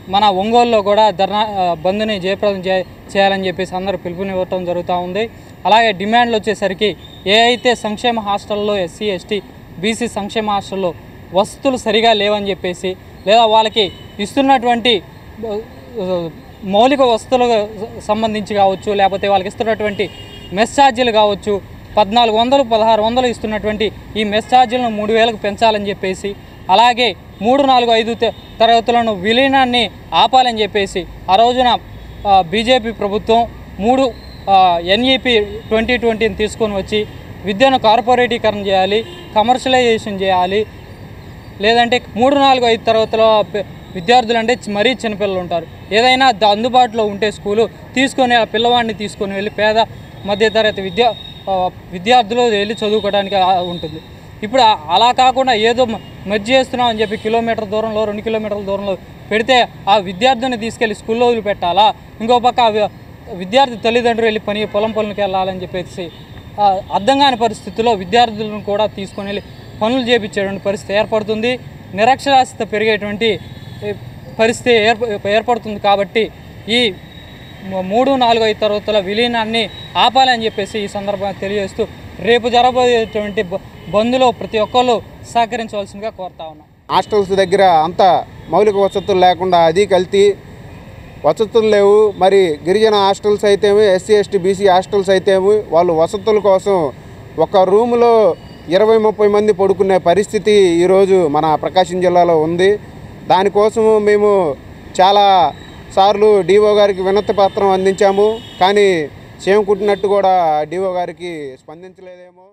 మన ఒంగోలులో కూడా ధర్నా ఆ, బంద్ని జయప్రదం చే చేయాలని చెప్పేసి అందరూ పిలుపునివ్వటం జరుగుతూ ఉంది అలాగే డిమాండ్లు వచ్చేసరికి ఏ అయితే సంక్షేమ హాస్టల్లో ఎస్సీ ఎస్టీ బీసీ సంక్షేమ హాస్టల్లో వసతులు సరిగా లేవని చెప్పేసి లేదా వాళ్ళకి ఇస్తున్నటువంటి ఆ, మౌలిక వసతులకు సంబంధించి కావచ్చు లేకపోతే వాళ్ళకి ఇస్తున్నటువంటి మెస్ ఛార్జీలు కావచ్చు పద్నాలుగు వందలు పదహారు వందలు ఇస్తున్నటువంటి ఈ మెస్ ఛార్జీలను మూడు వేలకు పెంచాలని చెప్పేసి అలాగే మూడు నాలుగు ఐదు త- తరగతులను విలీనాన్ని ఆపాలని చెప్పేసి ఆ రోజున ఆ, బీజేపీ ప్రభుత్వం మూడు ఎన్ఈపి ట్వంటీ ట్వంటీని తీసుకొని వచ్చి విద్యను కార్పొరేటీకరణ చేయాలి కమర్షియలైజేషన్ చేయాలి లేదంటే మూడు నాలుగు ఐదు తరగతుల పి- విద్యార్థులు అంటే చి- మరీ చిన్నపిల్లలు ఉంటారు ఏదైనా ద- అందుబాటులో ఉంటే స్కూలు తీసుకొని ఆ పిల్లవాడిని తీసుకొని వెళ్ళి పేద మధ్యతరగతి విద్యా ఆ, విద్యార్థులు వెళ్ళి చదువుకోవడానికి ఆ, ఉంటుంది ఇప్పుడు ఆ- అలా కాకుండా ఏదో మ- మధ్య చేస్తున్నాం అని చెప్పి కిలోమీటర్ దూరంలో రెండు కిలోమీటర్ల దూరంలో పెడితే ఆ విద్యార్థిని తీసుకెళ్ళి స్కూల్లో వదిలిపెట్టాలా ఇంకో పక్క ఆ వి- విద్యార్థి తల్లిదండ్రులు వెళ్ళి పని పొలం పనులకు వెళ్ళాలని చెప్పేసి ఆ, అర్థం కాని పరిస్థితుల్లో విద్యార్థులను కూడా తీసుకొని వెళ్ళి పనులు చేపించేటువంటి పరిస్థితి ఏర్పడుతుంది నిరక్షరాస్యత పెరిగేటువంటి ఏ, పరిస్థితి ఏర్ప ఏర్పడుతుంది కాబట్టి ఈ మ- మూడు నాలుగు ఐదు తరగతుల విలీనాన్ని ఆపాలని చెప్పేసి ఈ సందర్భంగా తెలియజేస్తూ రేపు జరగబోయేటువంటి బ- బంద్లో ప్రతి ఒక్కళ్ళు సహకరించవలసిందిగా కోరుతా ఉన్నాం హాస్టల్స్ దగ్గర అంత మౌలిక వసతులు లేకుండా అది కల్తీ వసతులు లేవు మరి గిరిజన హాస్టల్స్ అయితేమి ఎస్సీ ఎస్టీ బీసీ హాస్టల్స్ అయితేమి వాళ్ళు వసతుల కోసం ఒక రూములో ఇరవై ముప్పై మంది పడుకునే పరిస్థితి ఈరోజు మన ప్రకాశం జిల్లాలో ఉంది దానికోసము మేము చాలా సార్లు డిఓ గారికి వినతి పత్రం అందించాము కానీ సేమ్ కుట్టినట్టు కూడా డిఓ గారికి స్పందించలేదేమో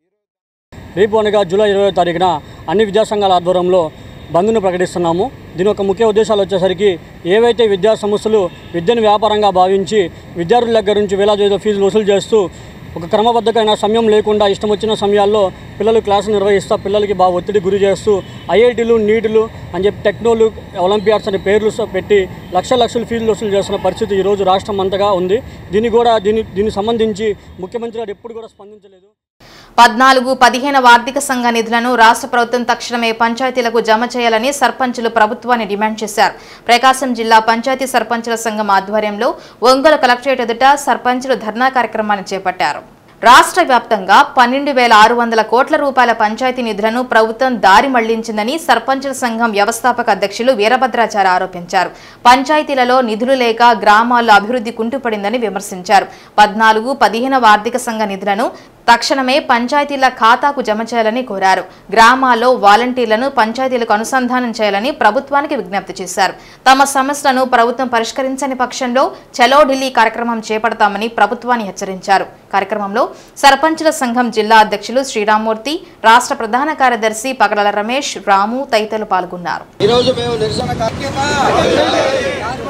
రేపు అనగా జూలై ఇరవై తారీఖున అన్ని విద్యాసంఘాల ఆధ్వర్యంలో బంద్ను ప్రకటిస్తున్నాము దీని యొక్క ముఖ్య ఉద్దేశాలు వచ్చేసరికి ఏవైతే విద్యా సంస్థలు విద్యను వ్యాపారంగా భావించి విద్యార్థుల దగ్గర నుంచి వేలాది వేల ఫీజులు వసూలు చేస్తూ ఒక క్రమబద్ధమైన సమయం లేకుండా ఇష్టం వచ్చిన సమయాల్లో పిల్లలు క్లాసులు నిర్వహిస్తూ పిల్లలకి బాగా ఒత్తిడి గురి చేస్తూ ఐఐటీలు నీటులు అని చెప్పి టెక్నోలు ఒలింపియాడ్స్ అనే పేర్లు స- పెట్టి లక్ష లక్షల ఫీజులు వసూలు చేస్తున్న పరిస్థితి ఈరోజు రాష్ట్రం అంతగా ఉంది దీన్ని కూడా దీని దీనికి సంబంధించి ముఖ్యమంత్రి గారు ఎప్పుడు కూడా స్పందించలేదు పద్నాలుగు పదిహేనవ ఆర్థిక సంఘ నిధులను రాష్ట్ర ప్రభుత్వం తక్షణమే పంచాయతీలకు జమ చేయాలని సర్పంచులు ప్రభుత్వాన్ని డిమాండ్ చేశారు ప్రకాశం జిల్లా పంచాయతీ సర్పంచుల సంఘం ఆధ్వర్యంలో ఒంగోలు కలెక్టరేట్ ఎదుట సర్పంచులు ధర్నా కార్యక్రమాన్ని చేపట్టారు రాష్ట్ర వ్యాప్తంగా పన్నెండు వేల ఆరు వందల కోట్ల రూపాయల పంచాయతీ నిధులను ప్రభుత్వం దారి మళ్లించిందని సర్పంచుల సంఘం వ్యవస్థాపక అధ్యక్షులు వీరభద్రాచారి ఆరోపించారు పంచాయతీలలో నిధులు లేక గ్రామాల్లో అభివృద్ధి కుంటుపడిందని విమర్శించారు పద్నాలుగు పదిహేనవ ఆర్థిక సంఘ నిధులను తక్షణమే పంచాయతీల ఖాతాకు జమ చేయాలని కోరారు గ్రామాల్లో వాలంటీర్లను పంచాయతీలకు అనుసంధానం చేయాలని ప్రభుత్వానికి విజ్ఞప్తి చేశారు తమ సమస్యలను ప్రభుత్వం పరిష్కరించని పక్షంలో చలో ఢిల్లీ కార్యక్రమం చేపడతామని ప్రభుత్వాన్ని హెచ్చరించారు కార్యక్రమంలో సర్పంచుల సంఘం జిల్లా అధ్యక్షులు శ్రీరామూర్తి రాష్ట్ర ప్రధాన కార్యదర్శి పగడల రమేష్ రాము తదితరులు పాల్గొన్నారు ఈరోజు మేము నిరసన కార్యక్రమం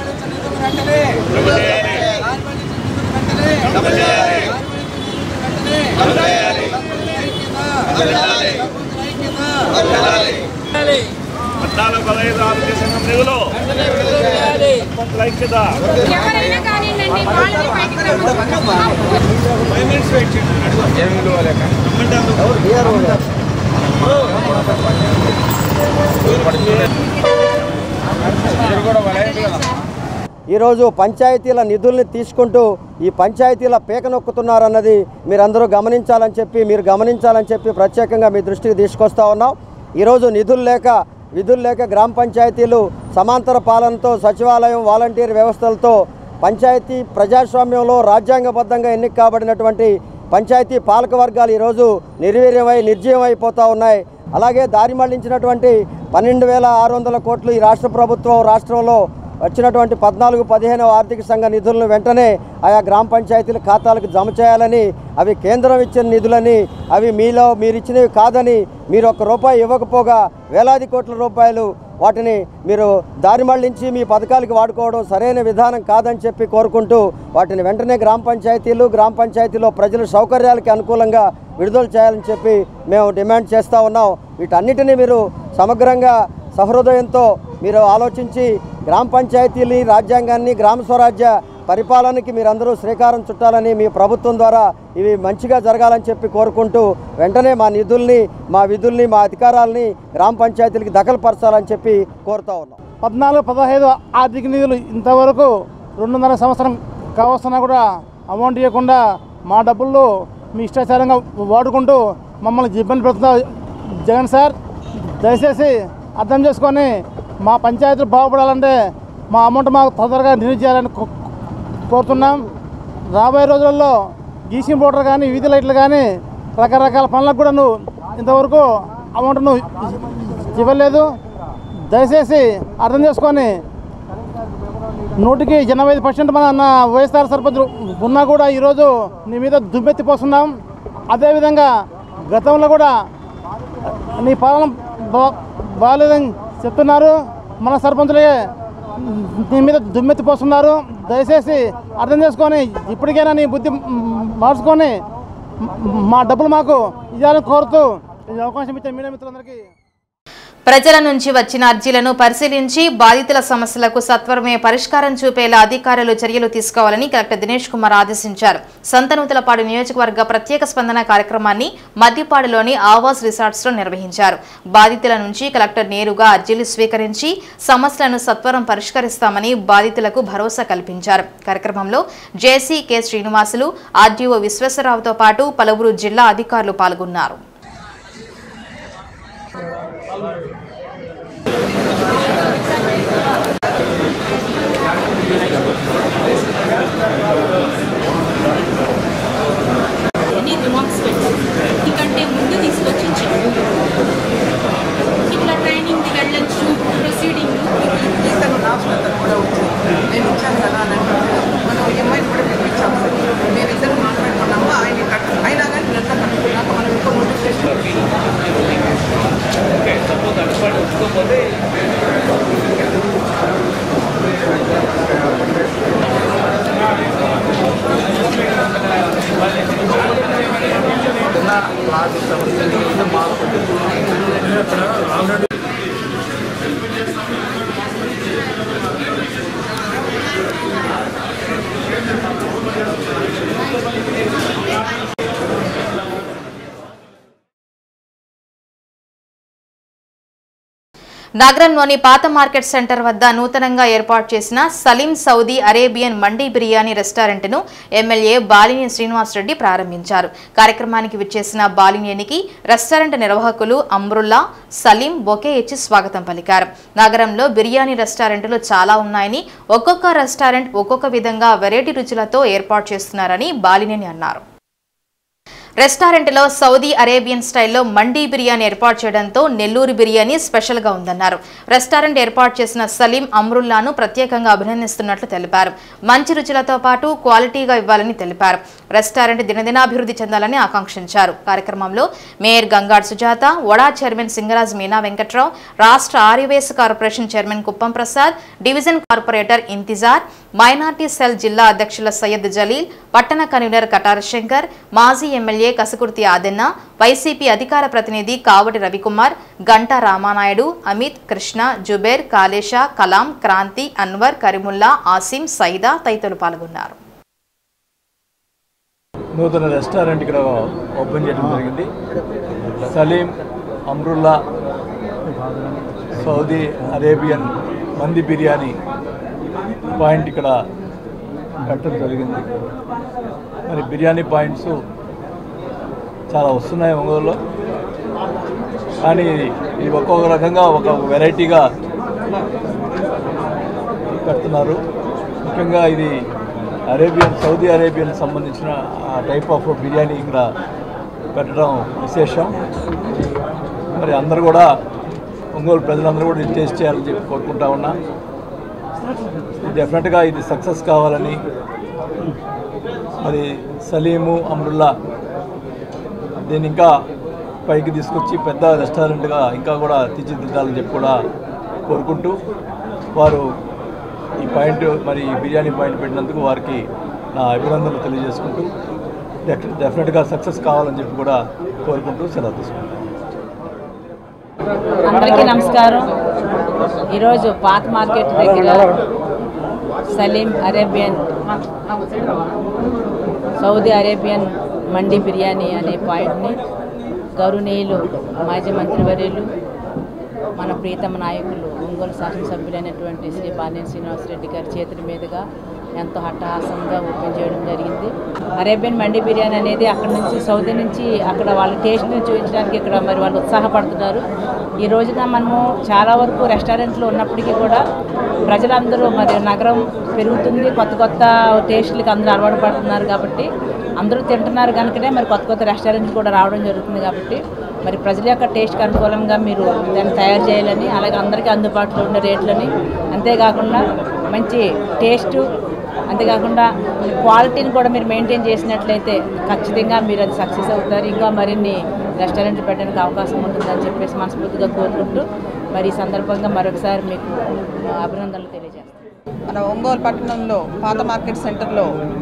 పద్నాలుగు పదహైదు ఆరోగ్య సంఘం నిధులు సర్పంచుల ఐక్యత ఈరోజు పంచాయతీల నిధుల్ని తీసుకుంటూ ఈ పంచాయతీల పీక నొక్కుతున్నారన్నది మీరందరూ గమనించాలని చెప్పి మీరు గమనించాలని చెప్పి ప్రత్యేకంగా మీ దృష్టికి తీసుకొస్తా ఉన్నాం ఈరోజు నిధులు లేక విధులు లేక గ్రామ పంచాయతీలు సమాంతర పాలనతో సచివాలయం వాలంటీర్ వ్యవస్థలతో పంచాయతీ ప్రజాస్వామ్యంలో రాజ్యాంగబద్ధంగా ఎన్నిక కాబడినటువంటి పంచాయతీ పాలక వర్గాలు ఈరోజు నిర్వీర్యమై నిర్జీవం అయిపోతూ ఉన్నాయి అలాగే దారి మళ్లించినటువంటి పన్నెండు వేల ఆరు వందల కోట్లు ఈ రాష్ట్ర ప్రభుత్వం రాష్ట్రంలో వచ్చినటువంటి పద్నాలుగు పదిహేనవ ఆర్థిక సంఘ నిధులను వెంటనే ఆయా గ్రామ పంచాయతీల ఖాతాలకు జమ చేయాలని అవి కేంద్రం ఇచ్చిన నిధులని అవి మీలో మీరు ఇచ్చినవి కాదని మీరు ఒక్క రూపాయి ఇవ్వకపోగా వేలాది కోట్ల రూపాయలు వాటిని మీరు దారి మళ్లించి మీ పథకాలకు వాడుకోవడం సరైన విధానం కాదని చెప్పి కోరుకుంటూ వాటిని వెంటనే గ్రామ పంచాయతీలు గ్రామ పంచాయతీలో ప్రజల సౌకర్యాలకి అనుకూలంగా విడుదల చేయాలని చెప్పి మేము డిమాండ్ చేస్తూ ఉన్నాం వీటన్నిటిని మీరు సమగ్రంగా సహృదయంతో మీరు ఆలోచించి గ్రామ పంచాయతీని రాజ్యాంగాన్ని గ్రామ స్వరాజ్య పరిపాలనకి మీరందరూ శ్రీకారం చుట్టాలని మీ ప్రభుత్వం ద్వారా ఇవి మంచిగా జరగాలని చెప్పి కోరుకుంటూ వెంటనే మా నిధుల్ని మా విధుల్ని మా అధికారాలని గ్రామ పంచాయతీలకి దఖలుపరచాలని చెప్పి కోరుతా ఉన్నాం పద్నాలుగు పదహైదు ఆర్థిక నిధులు ఇంతవరకు రెండున్నర సంవత్సరం కావస్తున్నా కూడా అమౌంట్ ఇవ్వకుండా మా డబ్బుల్లో మీ ఇష్టాచారంగా వాడుకుంటూ మమ్మల్ని ఇబ్బంది పెడుతున్నారు జగన్ సార్ దయచేసి అర్థం చేసుకొని మా పంచాయతీలు బాగుపడాలంటే మా అమౌంట్ మాకు తొందరగా రిలీజ్ చేయాలని కో- కోరుతున్నాం రాబోయే రోజుల్లో గీసింగ్ బోర్డర్ కానీ వీధి లైట్లు కానీ రకరకాల పనులకు కూడా నువ్వు ఇంతవరకు అమౌంట్ నువ్వు ఇవ్వలేదు దయచేసి అర్థం చేసుకొని నూటికి ఎనభై ఐదు పర్సెంట్ మన నా వైఎస్ఆర్ సర్పంచ్ ఉన్నా కూడా ఈరోజు నీ మీద దుమ్మెత్తిపోస్తున్నాం అదేవిధంగా గతంలో కూడా నీ పాలన బా బాగాలేదని చెప్తున్నారు మన సర్పంచులే నీ మీద దుమ్మెత్తిపోస్తున్నారు దయచేసి అర్థం చేసుకొని ఇప్పటికైనా నీ బుద్ధి మార్చుకొని మా డబ్బులు మాకు ఇవ్వాలని కోరుతూ ఈ అవకాశం ఇచ్చే మీడియా మిత్రులందరికీ ప్రజల నుంచి వచ్చిన అర్జీలను పరిశీలించి బాధితుల సమస్యలకు సత్వరమే పరిష్కారం చూపేలా అధికారులు చర్యలు తీసుకోవాలని కలెక్టర్ దినేష్ కుమార్ ఆదేశించారు సంతనూతలపాడు నియోజకవర్గ ప్రత్యేక స్పందన కార్యక్రమాన్ని మద్దిపాడులోని ఆవాస్ రిసార్ట్స్ లో నిర్వహించారు బాధితుల నుంచి కలెక్టర్ నేరుగా అర్జీలు స్వీకరించి సమస్యలను సత్వరం పరిష్కరిస్తామని బాధితులకు భరోసా కల్పించారు కార్యక్రమంలో జేసీ కె శ్రీనివాసులు ఆర్డీఓ విశ్వేశ్వరరావుతో పాటు పలువురు జిల్లా అధికారులు పాల్గొన్నారు ఎన్ని రిమార్క్స్ పెట్టారు ఎందుకంటే ముందు తీసుకొచ్చి ఇచ్చారు ఇట్లా ట్రైనింగ్కి వెళ్ళొచ్చు ప్రొసీడింగ్ ఇతను రాష్ట్రంలో కూడా వచ్చింది నేను ఇచ్చాను కదా అని అంటున్నాడు. మనం ఈఎంఐ కూడా మేము ఇచ్చాము నేను ఇద్దరు మాట్లాడుకున్నాము ఆయన కట్టు అయినా కానీ వీళ్ళంతా కట్టుకున్నాక మనం ఇంకో నోటిఫికేషన్ నగరంలోని పాత మార్కెట్ సెంటర్ వద్ద నూతనంగా ఏర్పాటు చేసిన Saleem Saudi Arabian mandi biryani రెస్టారెంట్ను ఎమ్మెల్యే బాలిని శ్రీనివాసరెడ్డి ప్రారంభించారు కార్యక్రమానికి విచ్చేసిన బాలినేనికి రెస్టారెంట్ నిర్వాహకులు అమ్రుల్లా సలీం బొకే ఇచ్చి స్వాగతం పలికారు నగరంలో బిర్యానీ రెస్టారెంట్లు చాలా ఉన్నాయని ఒక్కొక్క రెస్టారెంట్ ఒక్కొక్క విధంగా వెరైటీ రుచులతో ఏర్పాటు చేస్తున్నారని బాలినేని అన్నారు రెస్టారెంట్లో సౌదీ అరేబియన్ స్టైల్లో మండీ బిర్యానీ ఏర్పాటు చేయడంతో నెల్లూరు బిర్యానీ స్పెషల్గా ఉందన్నారు రెస్టారెంట్ ఏర్పాటు చేసిన సలీం అమ్రుల్లాను ప్రత్యేకంగా అభినందిస్తున్నట్లు తెలిపారు మంచి రుచులతో పాటు క్వాలిటీగా ఇవ్వాలని తెలిపారు రెస్టారెంట్ దినదినాభివృద్ధి చెందాలని ఆకాంక్షించారు కార్యక్రమంలో మేయర్ గంగాడ్ సుజాత వడా చైర్మన్ సింగరాజ్ మీనా వెంకట్రావు రాష్ట్ర ఆర్యవేశ corporation chairman Kuppam Prasad division corporator Intizar minority cell జిల్లా అధ్యక్షుల సయ్యద్ జలీల్ పట్టణ కన్వీనర్ కటార శంకర్ మాజీ ఎమ్మెల్యే కసుకుర్తి ఆదెన్న వైసీపీ అధికార ప్రతినిధి కావటి రవికుమార్ గంటా రామానాయుడు అమిత్ కృష్ణ జుబేర్ కాళేషా కలాం క్రాంతి అన్వర్ కరిముల్లా ఆసిం సైదా తదితరులు పాల్గొన్నారు నూతన రెస్టారెంట్ ఇక్కడ ఓపెన్ చేయడం జరిగింది సలీం అమ్రుల్లా సౌదీ అరేబియన్ మంది బిర్యానీ పాయింట్ ఇక్కడ పెట్టడం జరిగింది మరి బిర్యానీ పాయింట్స్ చాలా వస్తున్నాయి ఒంగోలులో కానీ ఇది ఒక్కొక్క రకంగా ఒక వెరైటీగా పెడుతున్నారు ముఖ్యంగా ఇది అరేబియన్ సౌదీ అరేబియన్ సంబంధించిన ఆ టైప్ ఆఫ్ బిర్యానీ ఇక్కడ పెట్టడం విశేషం మరి అందరూ కూడా ఒంగోలు ప్రజలందరూ కూడా ఇది టేస్ట్ చేయాలని చెప్పి కోరుకుంటా ఉన్నా డెఫినెట్గా ఇది సక్సెస్ కావాలని మరి సలీము అమ్రుల్లా దీన్ని ఇంకా పైకి తీసుకొచ్చి పెద్ద రెస్టారెంట్గా ఇంకా కూడా తీర్చిదిద్దాలని చెప్పి కూడా కోరుకుంటూ వారు ఈ పాయింట్ మరి ఈ బిర్యానీ పాయింట్ పెట్టినందుకు వారికి నా అభినందనలు తెలియజేసుకుంటూ డెఫ్- డెఫినెట్గా సక్సెస్ కావాలని చెప్పి కూడా కోరుకుంటూ సెలవు తీసుకుంటాను అందరికీ నమస్కారం ఈరోజు పాత మార్కెట్ దగ్గర Saleem Arabian Saudi Arabian mandi biryani అనే పాయింట్ని గౌరవనీయులు మాజీ మంత్రివర్యులు మన ప్రీతమ నాయకులు ఒంగోలు శాసనసభ్యులైనటువంటి శ్రీ బాలినేని శ్రీనివాసరెడ్డి గారి చేతుల మీదుగా ఎంతో హట్టహాసంగా ఓపెన్ చేయడం జరిగింది అరేబియన్ మండి బిర్యానీ అనేది అక్కడ నుంచి సౌదీ నుంచి అక్కడ వాళ్ళ టేస్ట్ని చూపించడానికి ఇక్కడ మరి వాళ్ళు ఉత్సాహపడుతున్నారు ఈ రోజున మనము చాలా వరకు రెస్టారెంట్లు ఉన్నప్పటికీ కూడా ప్రజలందరూ మరి నగరం పెరుగుతుంది కొత్త కొత్త టేస్ట్లకి అందరూ అలవాటు పడుతున్నారు కాబట్టి అందరూ తింటున్నారు కనుకనే మరి కొత్త కొత్త రెస్టారెంట్లు కూడా రావడం జరుగుతుంది కాబట్టి మరి ప్రజల యొక్క టేస్ట్కి అనుకూలంగా మీరు దాన్ని తయారు చేయాలని అలాగే అందరికీ అందుబాటులో ఉండే రేట్లని అంతేకాకుండా మంచి టేస్టు అంతేకాకుండా క్వాలిటీని కూడా మీరు మెయింటైన్ చేసినట్లయితే ఖచ్చితంగా మీరు అది సక్సెస్ అవుతారు ఇంకా మరిన్ని రెస్టారెంట్లు పెట్టడానికి అవకాశం ఉంటుందని చెప్పేసి మనస్ఫూర్తిగా కోరుకుంటూ మరి ఈ సందర్భంగా మరొకసారి మీకు అభినందనలు తెలియజేస్తాను మన ఒంగోలు పట్టణంలో పాత మార్కెట్ సెంటర్లో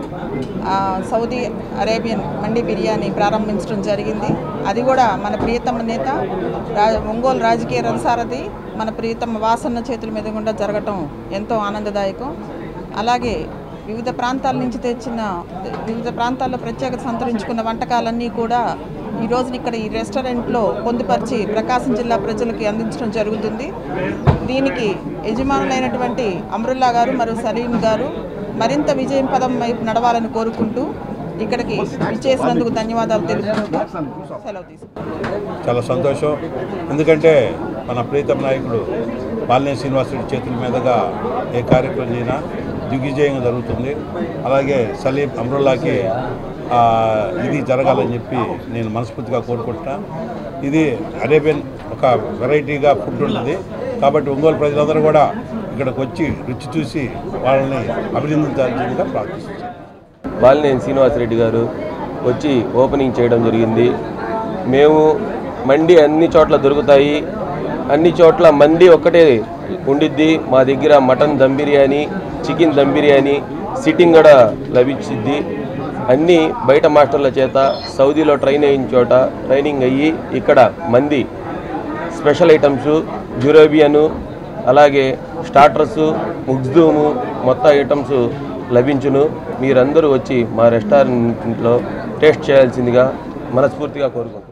ఆ, సౌదీ అరేబియన్ మండి బిర్యానీ ప్రారంభించడం జరిగింది అది కూడా మన ప్రియతమ నేత రా ఒంగోలు రాజకీయ రథసారథి మన ప్రియతమ వాసన్న చేతుల మీద గుండా జరగటం ఎంతో ఆనందదాయకం అలాగే వివిధ ప్రాంతాల నుంచి తెచ్చిన వివిధ ప్రాంతాల్లో ప్రత్యేకత సంతరించుకున్న వంటకాలన్నీ కూడా ఈ రోజున ఇక్కడ ఈ రెస్టారెంట్లో పొందుపరిచి ప్రకాశం జిల్లా ప్రజలకి అందించడం జరుగుతుంది దీనికి యజమానులైనటువంటి అమరుల్లా గారు మరియు సలీం గారు మరింత విజయం పదం వైపు నడవాలని కోరుకుంటూ ఇక్కడికి విచ్చేసినందుకు ధన్యవాదాలు తెలుపుకుంటూ సెలవు తీసుకుంటాం చాలా సంతోషం ఎందుకంటే మన ప్రీతం నాయకుడు బాలినేని శ్రీనివాసరెడ్డి చేతుల మీదుగా ఏ కార్యక్రమం అయినా దిగ్విజయంగా జరుగుతుంది అలాగే సలీం అమ్రుల్లాకి ఆ, ఇది జరగాలని చెప్పి నేను మనస్ఫూర్తిగా కోరుకుంటున్నా ఇది అరేబియన్ ఒక వెరైటీగా ఫుడ్ ఉంటుంది కాబట్టి ఒంగోలు ప్రజలందరూ కూడా ఇక్కడికి వచ్చి రుచి చూసి వాళ్ళని అభినందించాల్సిందిగా ప్రార్థిస్తున్నాను బాలినేని శ్రీనివాసరెడ్డి గారు వచ్చి ఓపెనింగ్ చేయడం జరిగింది మేము మండి అన్ని చోట్ల దొరుకుతాయి అన్ని చోట్ల మండి ఒక్కటే ఉండిద్ది మా దగ్గర mutton dum biryani chicken dum biryani sitting కూడా లభించిద్ది అన్నీ బయట మాస్టర్ల చేత సౌదీలో ట్రైన్ అయిన చోట ట్రైనింగ్ అయ్యి ఇక్కడ మంది స్పెషల్ ఐటమ్స్ జురేబియను అలాగే స్టార్టర్స్ ముగ్ధూము మొత్తం ఐటమ్స్ లభించును మీరందరూ వచ్చి మా రెస్టారెంట్లో టేస్ట్ చేయాల్సిందిగా మనస్ఫూర్తిగా కోరుకుంటున్నాను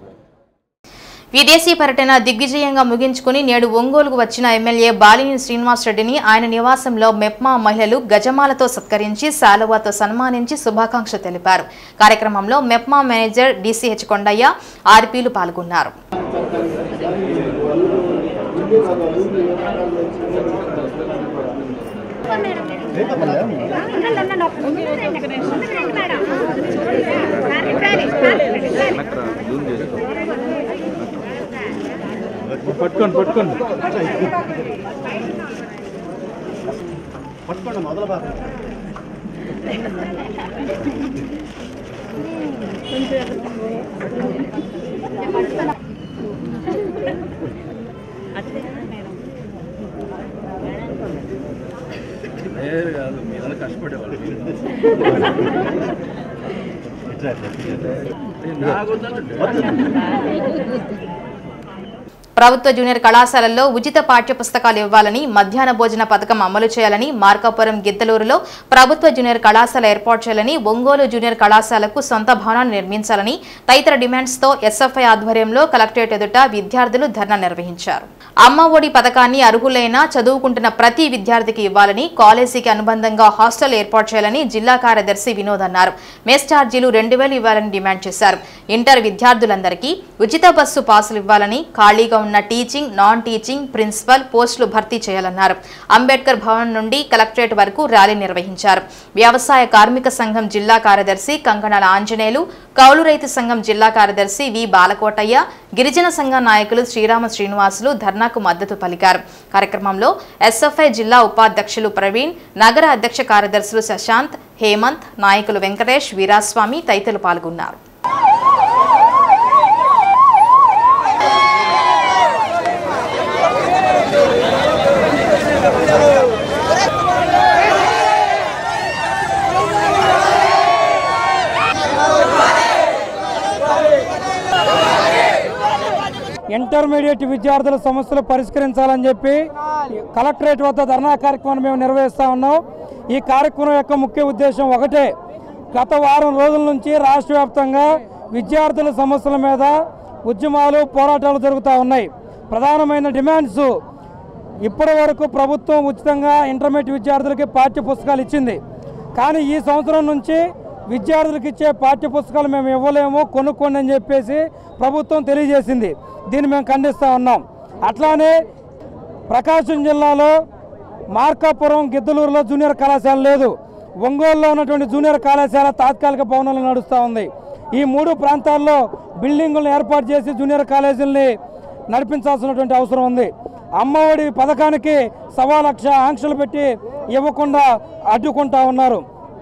విదేశీ పర్యటన దిగ్విజయంగా ముగించుకుని నేడు ఒంగోలుకు వచ్చిన ఎమ్మెల్యే బాలినేని శ్రీనివాసరెడ్డిని ఆయన నివాసంలో మెప్మా మహిళలు గజమాలతో సత్కరించి శాలువాతో సన్మానించి శుభాకాంక్షలు తెలిపారు కార్యక్రమంలో మెప్మా మేనేజర్ డిసిహెచ్ కొండయ్య ఆర్పీలు పాల్గొన్నారు పట్టుకోండి పట్టుకోండి పట్టుకోండి మొదలు బాగా లేదు కాదు మీరు కష్టపడేవాళ్ళు ప్రభుత్వ జూనియర్ కళాశాలల్లో ఉచిత పాఠ్య పుస్తకాలు ఇవ్వాలని మధ్యాహ్న భోజన పథకం అమలు చేయాలని మార్కాపురం గిద్దలూరులో ప్రభుత్వ జూనియర్ కళాశాల ఏర్పాటు చేయాలని ఒంగోలు జూనియర్ కళాశాలకు సొంత భవనాన్ని నిర్మించాలని తదితర డిమాండ్స్తో ఎస్ఎఫ్ఐ ఆధ్వర్యంలో కలెక్టరేట్ ఎదుట విద్యార్థులు ధర్నా నిర్వహించారు అమ్మ ఒడి పథకాన్ని అర్హులైన చదువుకుంటున్న ప్రతి విద్యార్థికి ఇవ్వాలని కాలేజీకి అనుబంధంగా హాస్టల్ ఏర్పాటు చేయాలని జిల్లా కార్యదర్శి వినోద్ అన్నారు మెస్ ఛార్జీలు రెండు వేలు ఇవ్వాలని డిమాండ్ చేశారు ఇంటర్ విద్యార్థులందరికీ ఉచిత బస్సు పాసులు ఇవ్వాలని ఖాళీగా ఉన్న టీచింగ్ నాన్ టీచింగ్ ప్రిన్సిపల్ పోస్టులు భర్తీ చేయాలన్నారు అంబేద్కర్ భవన్ నుండి కలెక్టరేట్ వరకు ర్యాలీ నిర్వహించారు వ్యవసాయ కార్మిక సంఘం జిల్లా కార్యదర్శి కంకణాల ఆంజనేయులు కౌలు రైతు సంఘం జిల్లా కార్యదర్శి వి బాలకోటయ్య గిరిజన సంఘం నాయకులు శ్రీరామ శ్రీనివాసులు ధర్నాకు మద్దతు పలికారు కార్యక్రమంలో ఎస్ఎఫ్ఐ జిల్లా ఉపాధ్యక్షులు ప్రవీణ్ నగర అధ్యక్ష కార్యదర్శులు శశాంత్ హేమంత్ నాయకులు వెంకటేష్ వీరాస్వామి తదితరులు పాల్గొన్నారు ఇంటర్మీడియట్ విద్యార్థుల సమస్యలు పరిష్కరించాలని చెప్పి కలెక్టరేట్ వద్ద ధర్నా కార్యక్రమాన్ని మేము నిర్వహిస్తూ ఉన్నాం ఈ కార్యక్రమం యొక్క ముఖ్య ఉద్దేశం ఒకటే గత వారం రోజుల నుంచి రాష్ట్ర వ్యాప్తంగా విద్యార్థుల సమస్యల మీద ఉద్యమాలు పోరాటాలు జరుగుతూ ఉన్నాయి ప్రధానమైన డిమాండ్స్ ఇప్పటి వరకు ప్రభుత్వం ఉచితంగా ఇంటర్మీడియట్ విద్యార్థులకి పాఠ్య పుస్తకాలు ఇచ్చింది కానీ ఈ సంవత్సరం నుంచి విద్యార్థులకు ఇచ్చే పాఠ్య పుస్తకాలు మేము ఇవ్వలేము కొనుక్కోండి అని చెప్పేసి ప్రభుత్వం తెలియజేసింది దీన్ని మేము ఖండిస్తూ ఉన్నాం అట్లానే ప్రకాశం జిల్లాలో మార్కాపురం గిద్దలూరులో జూనియర్ కళాశాల లేదు ఒంగోలులో ఉన్నటువంటి జూనియర్ కళాశాల తాత్కాలిక భవనంలో నడుస్తూ ఉంది ఈ మూడు ప్రాంతాల్లో బిల్డింగులను ఏర్పాటు చేసి జూనియర్ కాలేజీల్ని నడిపించాల్సినటువంటి అవసరం ఉంది అమ్మఒడి పథకానికి సవా లక్ష ఆంక్షలు పెట్టి ఇవ్వకుండా అడ్డుకుంటా ఉన్నారు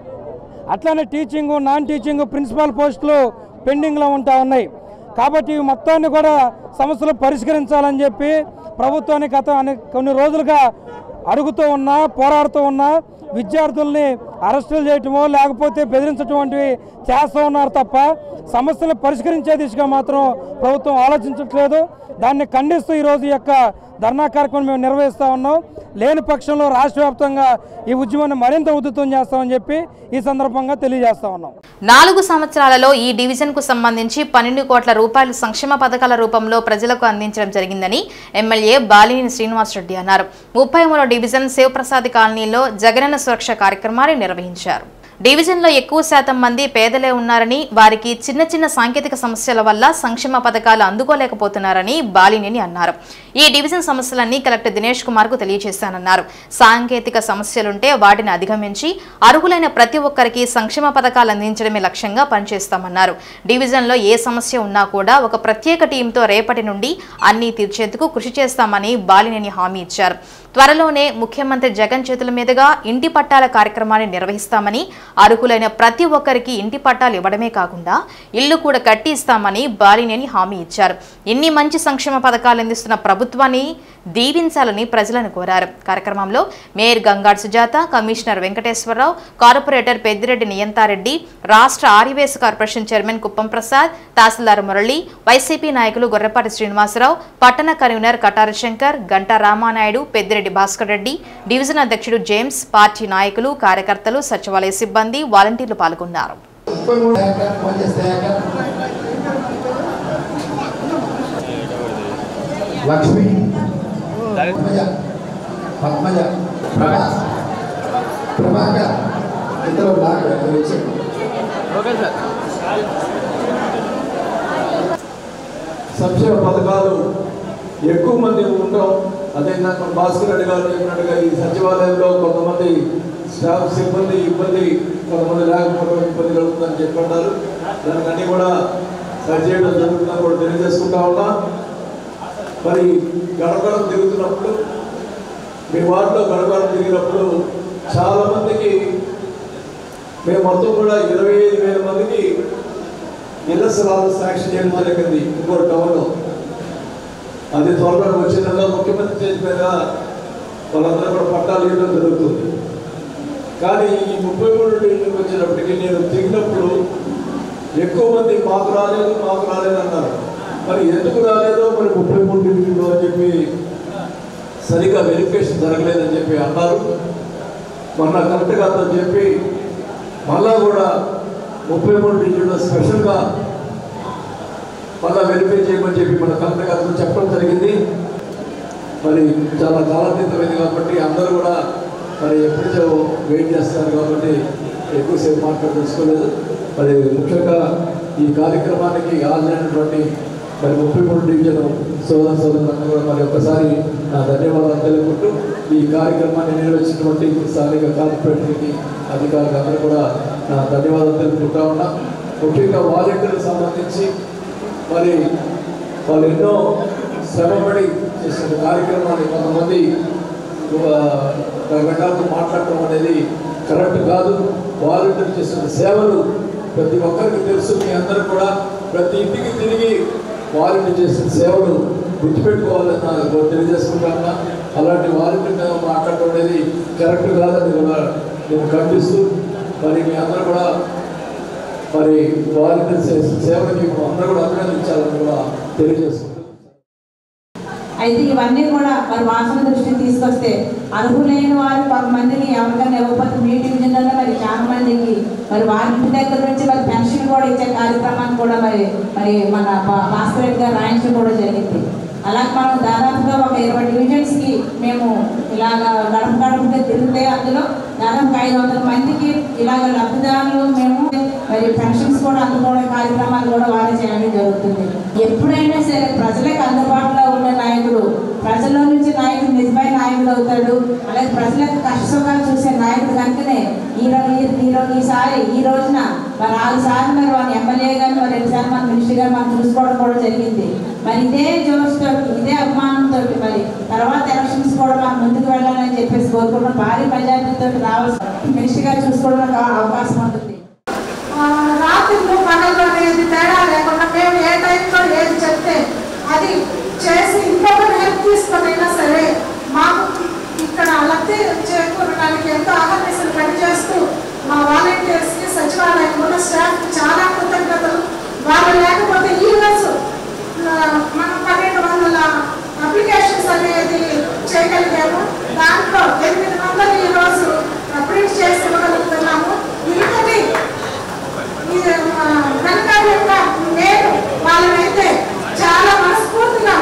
అట్లానే టీచింగ్ నాన్ టీచింగ్ ప్రిన్సిపల్ పోస్టులు పెండింగ్లో ఉంటా ఉన్నాయి కాబట్టి ఈ మొత్తాన్ని కూడా సమస్యలు పరిష్కరించాలని చెప్పి ప్రభుత్వాన్ని గత అనే కొన్ని రోజులుగా అడుగుతూ ఉన్నా పోరాడుతూ ఉన్నా విద్యార్థుల్ని అరెస్టులు చేయటమో లేకపోతే బెదిరించడం వంటివి చేస్తూ ఉన్నారు తప్ప సమస్యలు పరిష్కరించే దిశగా మాత్రం ప్రభుత్వం ఆలోచించట్లేదు దాన్ని ఖండిస్తూ ఈరోజు ఈ యొక్క ధర్నా కార్యక్రమం మేము నిర్వహిస్తూ ఉన్నాం లేని పక్షంలో రాష్ట్ర వ్యాప్తంగా ఈ ఉద్యమాన్ని మరింత ఉధృతం చేస్తామని చెప్పి ఈ సందర్భంగా తెలియజేస్తా ఉన్నాం నాలుగు సంవత్సరాలలో ఈ డివిజన్ కు సంబంధించి పన్నెండు కోట్ల రూపాయలు సంక్షేమ పథకాల రూపంలో ప్రజలకు అందించడం జరిగిందని ఎమ్మెల్యే బాలినేని శ్రీనివాసరెడ్డి అన్నారు ముప్పై మూడో డివిజన్ శివప్రసాద్ కాలనీలో జగనన్న సురక్ష కార్యక్రమాన్ని నిర్వహించారు డివిజన్లో ఎక్కువ శాతం మంది పేదలే ఉన్నారని వారికి చిన్న చిన్న సాంకేతిక సమస్యల వల్ల సంక్షేమ పథకాలు అందుకోలేకపోతున్నారని బాలినేని అన్నారు ఈ డివిజన్ సమస్యలన్నీ కలెక్టర్ దినేష్ కుమార్ కు తెలియజేశానన్నారు సాంకేతిక సమస్యలుంటే వాటిని అధిగమించి అర్హులైన ప్రతి ఒక్కరికి సంక్షేమ పథకాలు అందించడమే లక్ష్యంగా పనిచేస్తామన్నారు డివిజన్లో ఏ సమస్య ఉన్నా కూడా ఒక ప్రత్యేక టీంతో రేపటి నుండి అన్ని తీర్చేందుకు కృషి చేస్తామని బాలినేని హామీ ఇచ్చారు త్వరలోనే ముఖ్యమంత్రి జగన్ చేతుల మీదుగా ఇంటి పట్టాల కార్యక్రమాన్ని నిర్వహిస్తామని అర్హులైన ప్రతి ఒక్కరికి ఇంటి పట్టాలు ఇవ్వడమే కాకుండా ఇల్లు కూడా కట్టి ఇస్తామని బాలినేని హామీ ఇచ్చారు ఇన్ని మంచి సంక్షేమ పథకాలు అందిస్తున్న ప్రభుత్వాన్ని దీవించాలని ప్రజలను కోరారు కార్యక్రమంలో mayor Gangad Sujatha commissioner Venkateswararao corporator Peddireddy Niyantareddy రాష్ట్ర ఆర్యవేశ corporation chairman Kuppam Prasad tahsildar Murali YCP నాయకులు గొర్రెపాటి శ్రీనివాసరావు పట్టణ కన్వీనర్ కటారి శంకర్ గంటా రామానాయుడు పెద్దిరెడ్డి భాస్కర్ రెడ్డి డివిజన్ అధ్యక్షుడు జేమ్స్ పార్టీ నాయకులు కార్యకర్తలు సచివాలయ సిబ్బంది వాలంటీర్లు పాల్గొన్నారు లక్ష్మి పద్మజ పద్మజ ప్రభాస్ ప్రభాకర్ ఇద్దరు బ్లాక్ వచ్చి సంక్షేమ పథకాలు ఎక్కువ మంది ఉండడం అదే నాకు భాస్కర్ రెడ్డి గారు చెప్పినట్టుగా ఈ సచివాలయంలో కొంతమంది స్టాఫ్ సిబ్బంది ఇబ్బంది కొంతమంది లేకపోవడం ఇబ్బంది కలుగుతుందని చెప్పన్నారు దానికి అన్ని కూడా సరిచేయడం జరుగుతుందని కూడా తెలియజేసుకుంటా ఉన్నా మరి గడపడం తిరుగుతున్నప్పుడు మీ వార్డులో గడపడం తిరిగినప్పుడు చాలా మందికి మేము మొత్తం కూడా ఇరవై ఐదు వేల మందికి ఇళ్ల స్థలాలు సాక్షి చేయడం జరిగింది ఇంకో టౌన్లో అది త్వరలో వచ్చే నెలలో ముఖ్యమంత్రి చేతి మీద వాళ్ళందరూ కూడా పట్టాలు ఇవ్వడం జరుగుతుంది కానీ ఈ ముప్పై మూడు డివిజన్కి వచ్చేటప్పటికి నేను దిగినప్పుడు ఎక్కువ మంది మాకు రాలేదు మాకు రాలేదు అన్నారు మరి ఎందుకు రాలేదో మరి ముప్పై మూడు డివిజన్లో అని చెప్పి సరిగా వెరిఫికేషన్ జరగలేదని చెప్పి అన్నారు మొన్న కలెక్టర్ గారితో చెప్పి మళ్ళా కూడా ముప్పై మూడు డివిజన్లో స్పెషల్గా మళ్ళా వెరిఫై చేయమని చెప్పి మన కలెక్టర్ గారితో చెప్పడం జరిగింది మరి చాలా కాలాతీతమైంది కాబట్టి అందరూ కూడా మరి ఎప్పుడైతే వెయిట్ చేస్తారు కాబట్టి ఎక్కువసేపు మాట్లాడి తెలుసుకోలేదు మరి ముఖ్యంగా ఈ కార్యక్రమానికి హాజరైనటువంటి మరి ముప్పై మూడు డివిజన్ సోదర సోదరులందరూ కూడా మరి ఒక్కసారి నా ధన్యవాదాలు తెలుపుకుంటూ ఈ కార్యక్రమాన్ని నిర్వహించినటువంటి స్థానిక కార్పొరేటర్కి అధికారులు అందరూ కూడా నా ధన్యవాదాలు తెలుపుకుంటా ఉన్నా ముఖ్యంగా వాలంటీర్లకు సంబంధించి మరి వాళ్ళు ఎన్నో శ్రమపడి చేసిన కార్యక్రమాన్ని కొంతమంది ఆ, రకరకాలుగా మాట్లాడటం అనేది కరెక్ట్ కాదు వాలంటీర్ చేసిన సేవలు ప్రతి ఒక్కరికి తెలుసు మీ అందరూ కూడా ప్రతి ఇంటికి తిరిగి వాలంటీర్ చేసిన సేవలు గుర్తుపెట్టుకోవాలని నాకు తెలియజేసుకుంటాను అలాంటి వాలంటీర్ మీద మాట్లాడటం అనేది కరెక్ట్ కాదని కూడా నేను ఖండిస్తూ మరి మీ అందరూ కూడా మరి వాలంటీర్ చేసిన సేవలకి అందరూ కూడా అభినందించాలని కూడా తెలియజేసుకుంటాను అయితే ఇవన్నీ కూడా మరి వాసన దృష్టికి తీసుకొస్తే అర్హులైన వారు కొంతమందిని ఎవరికైనా ఇవ్వకపోతే మీ డివిజన్లో మరి చాలా మందికి మరి వారి ఇంటి దగ్గర నుంచి మరి పెన్షన్ కూడా ఇచ్చే కార్యక్రమాన్ని కూడా మరి మరి మన భా- భాస్కర్ రెడ్డి గారు రాయించడం కూడా జరిగింది అలాగే మనం దాదాపుగా ఒక ఇరవై డివిజన్స్కి మేము ఇలాగ గడప గడపగా తిరిగితే అందులో దాదాపు ఐదు వందల మందికి ఇలాగ లబ్ధిదారులు మేము మరి పెన్షన్స్ కూడా అందుకోవడం కార్యక్రమాలు కూడా వారే చేయడం జరుగుతుంది ఎప్పుడైనా సరే ప్రజలకు అందుబాటులో ఉండే నాయకుడు ప్రజల్లో నుంచి నాయకుడు నిజమైన నాయకుడు అవుతాడు అలాగే ప్రజలకు కష్ట సుఖాలు చూసే నాయకుడు కనుకనే ఈ రోజు ఈ రోజు ఈసారి ఈ రోజున మరి నాలుగు సార్లు మరి వాళ్ళ ఎమ్మెల్యే గారు మరి రెండు సార్లు మన మినిస్టర్ గారు మనం చూసుకోవడం కూడా జరిగింది మరి ఇదే జోష్తో ఇదే అభిమానంతో మరి తర్వాత ఎలక్షన్స్ కూడా మనం ముందుకు వెళ్ళాలని చెప్పేసి కోరుకుంటున్నాం భారీ మెజార్టీతో రావాల్సి మినిస్టర్ గారు చూసుకోవడానికి అవకాశం ఉంటుంది రాత్రిలో పగలు అనేది తేడా లేకుండా మేము ఏ టైంలో ఏది చెప్తే అది చేసి ఇంకొకరు హెల్ప్ తీసుకొనైనా సరే మాకు ఇక్కడ లబ్ధి చేకూరడానికి ఎంతో అహర్నిశలు పనిచేస్తూ మా వాలంటీర్స్కి సచివాలయం ఉన్న స్టాఫ్ చాలా కృతజ్ఞతలు వాళ్ళు లేకపోతే ఈ రోజు ఆ, మనం పన్నెండు వందల అప్లికేషన్స్ అనేది చేయగలిగాము దాంట్లో ఎనిమిది వందలు ఈ రోజు ప్రింట్ చేసి ఇవ్వగలుగుతున్నాము ఇంకటి ఇది, ఆ, వెనకాల యొక్క నేను వాళ్ళనైతే చాలా మనస్ఫూర్తిగా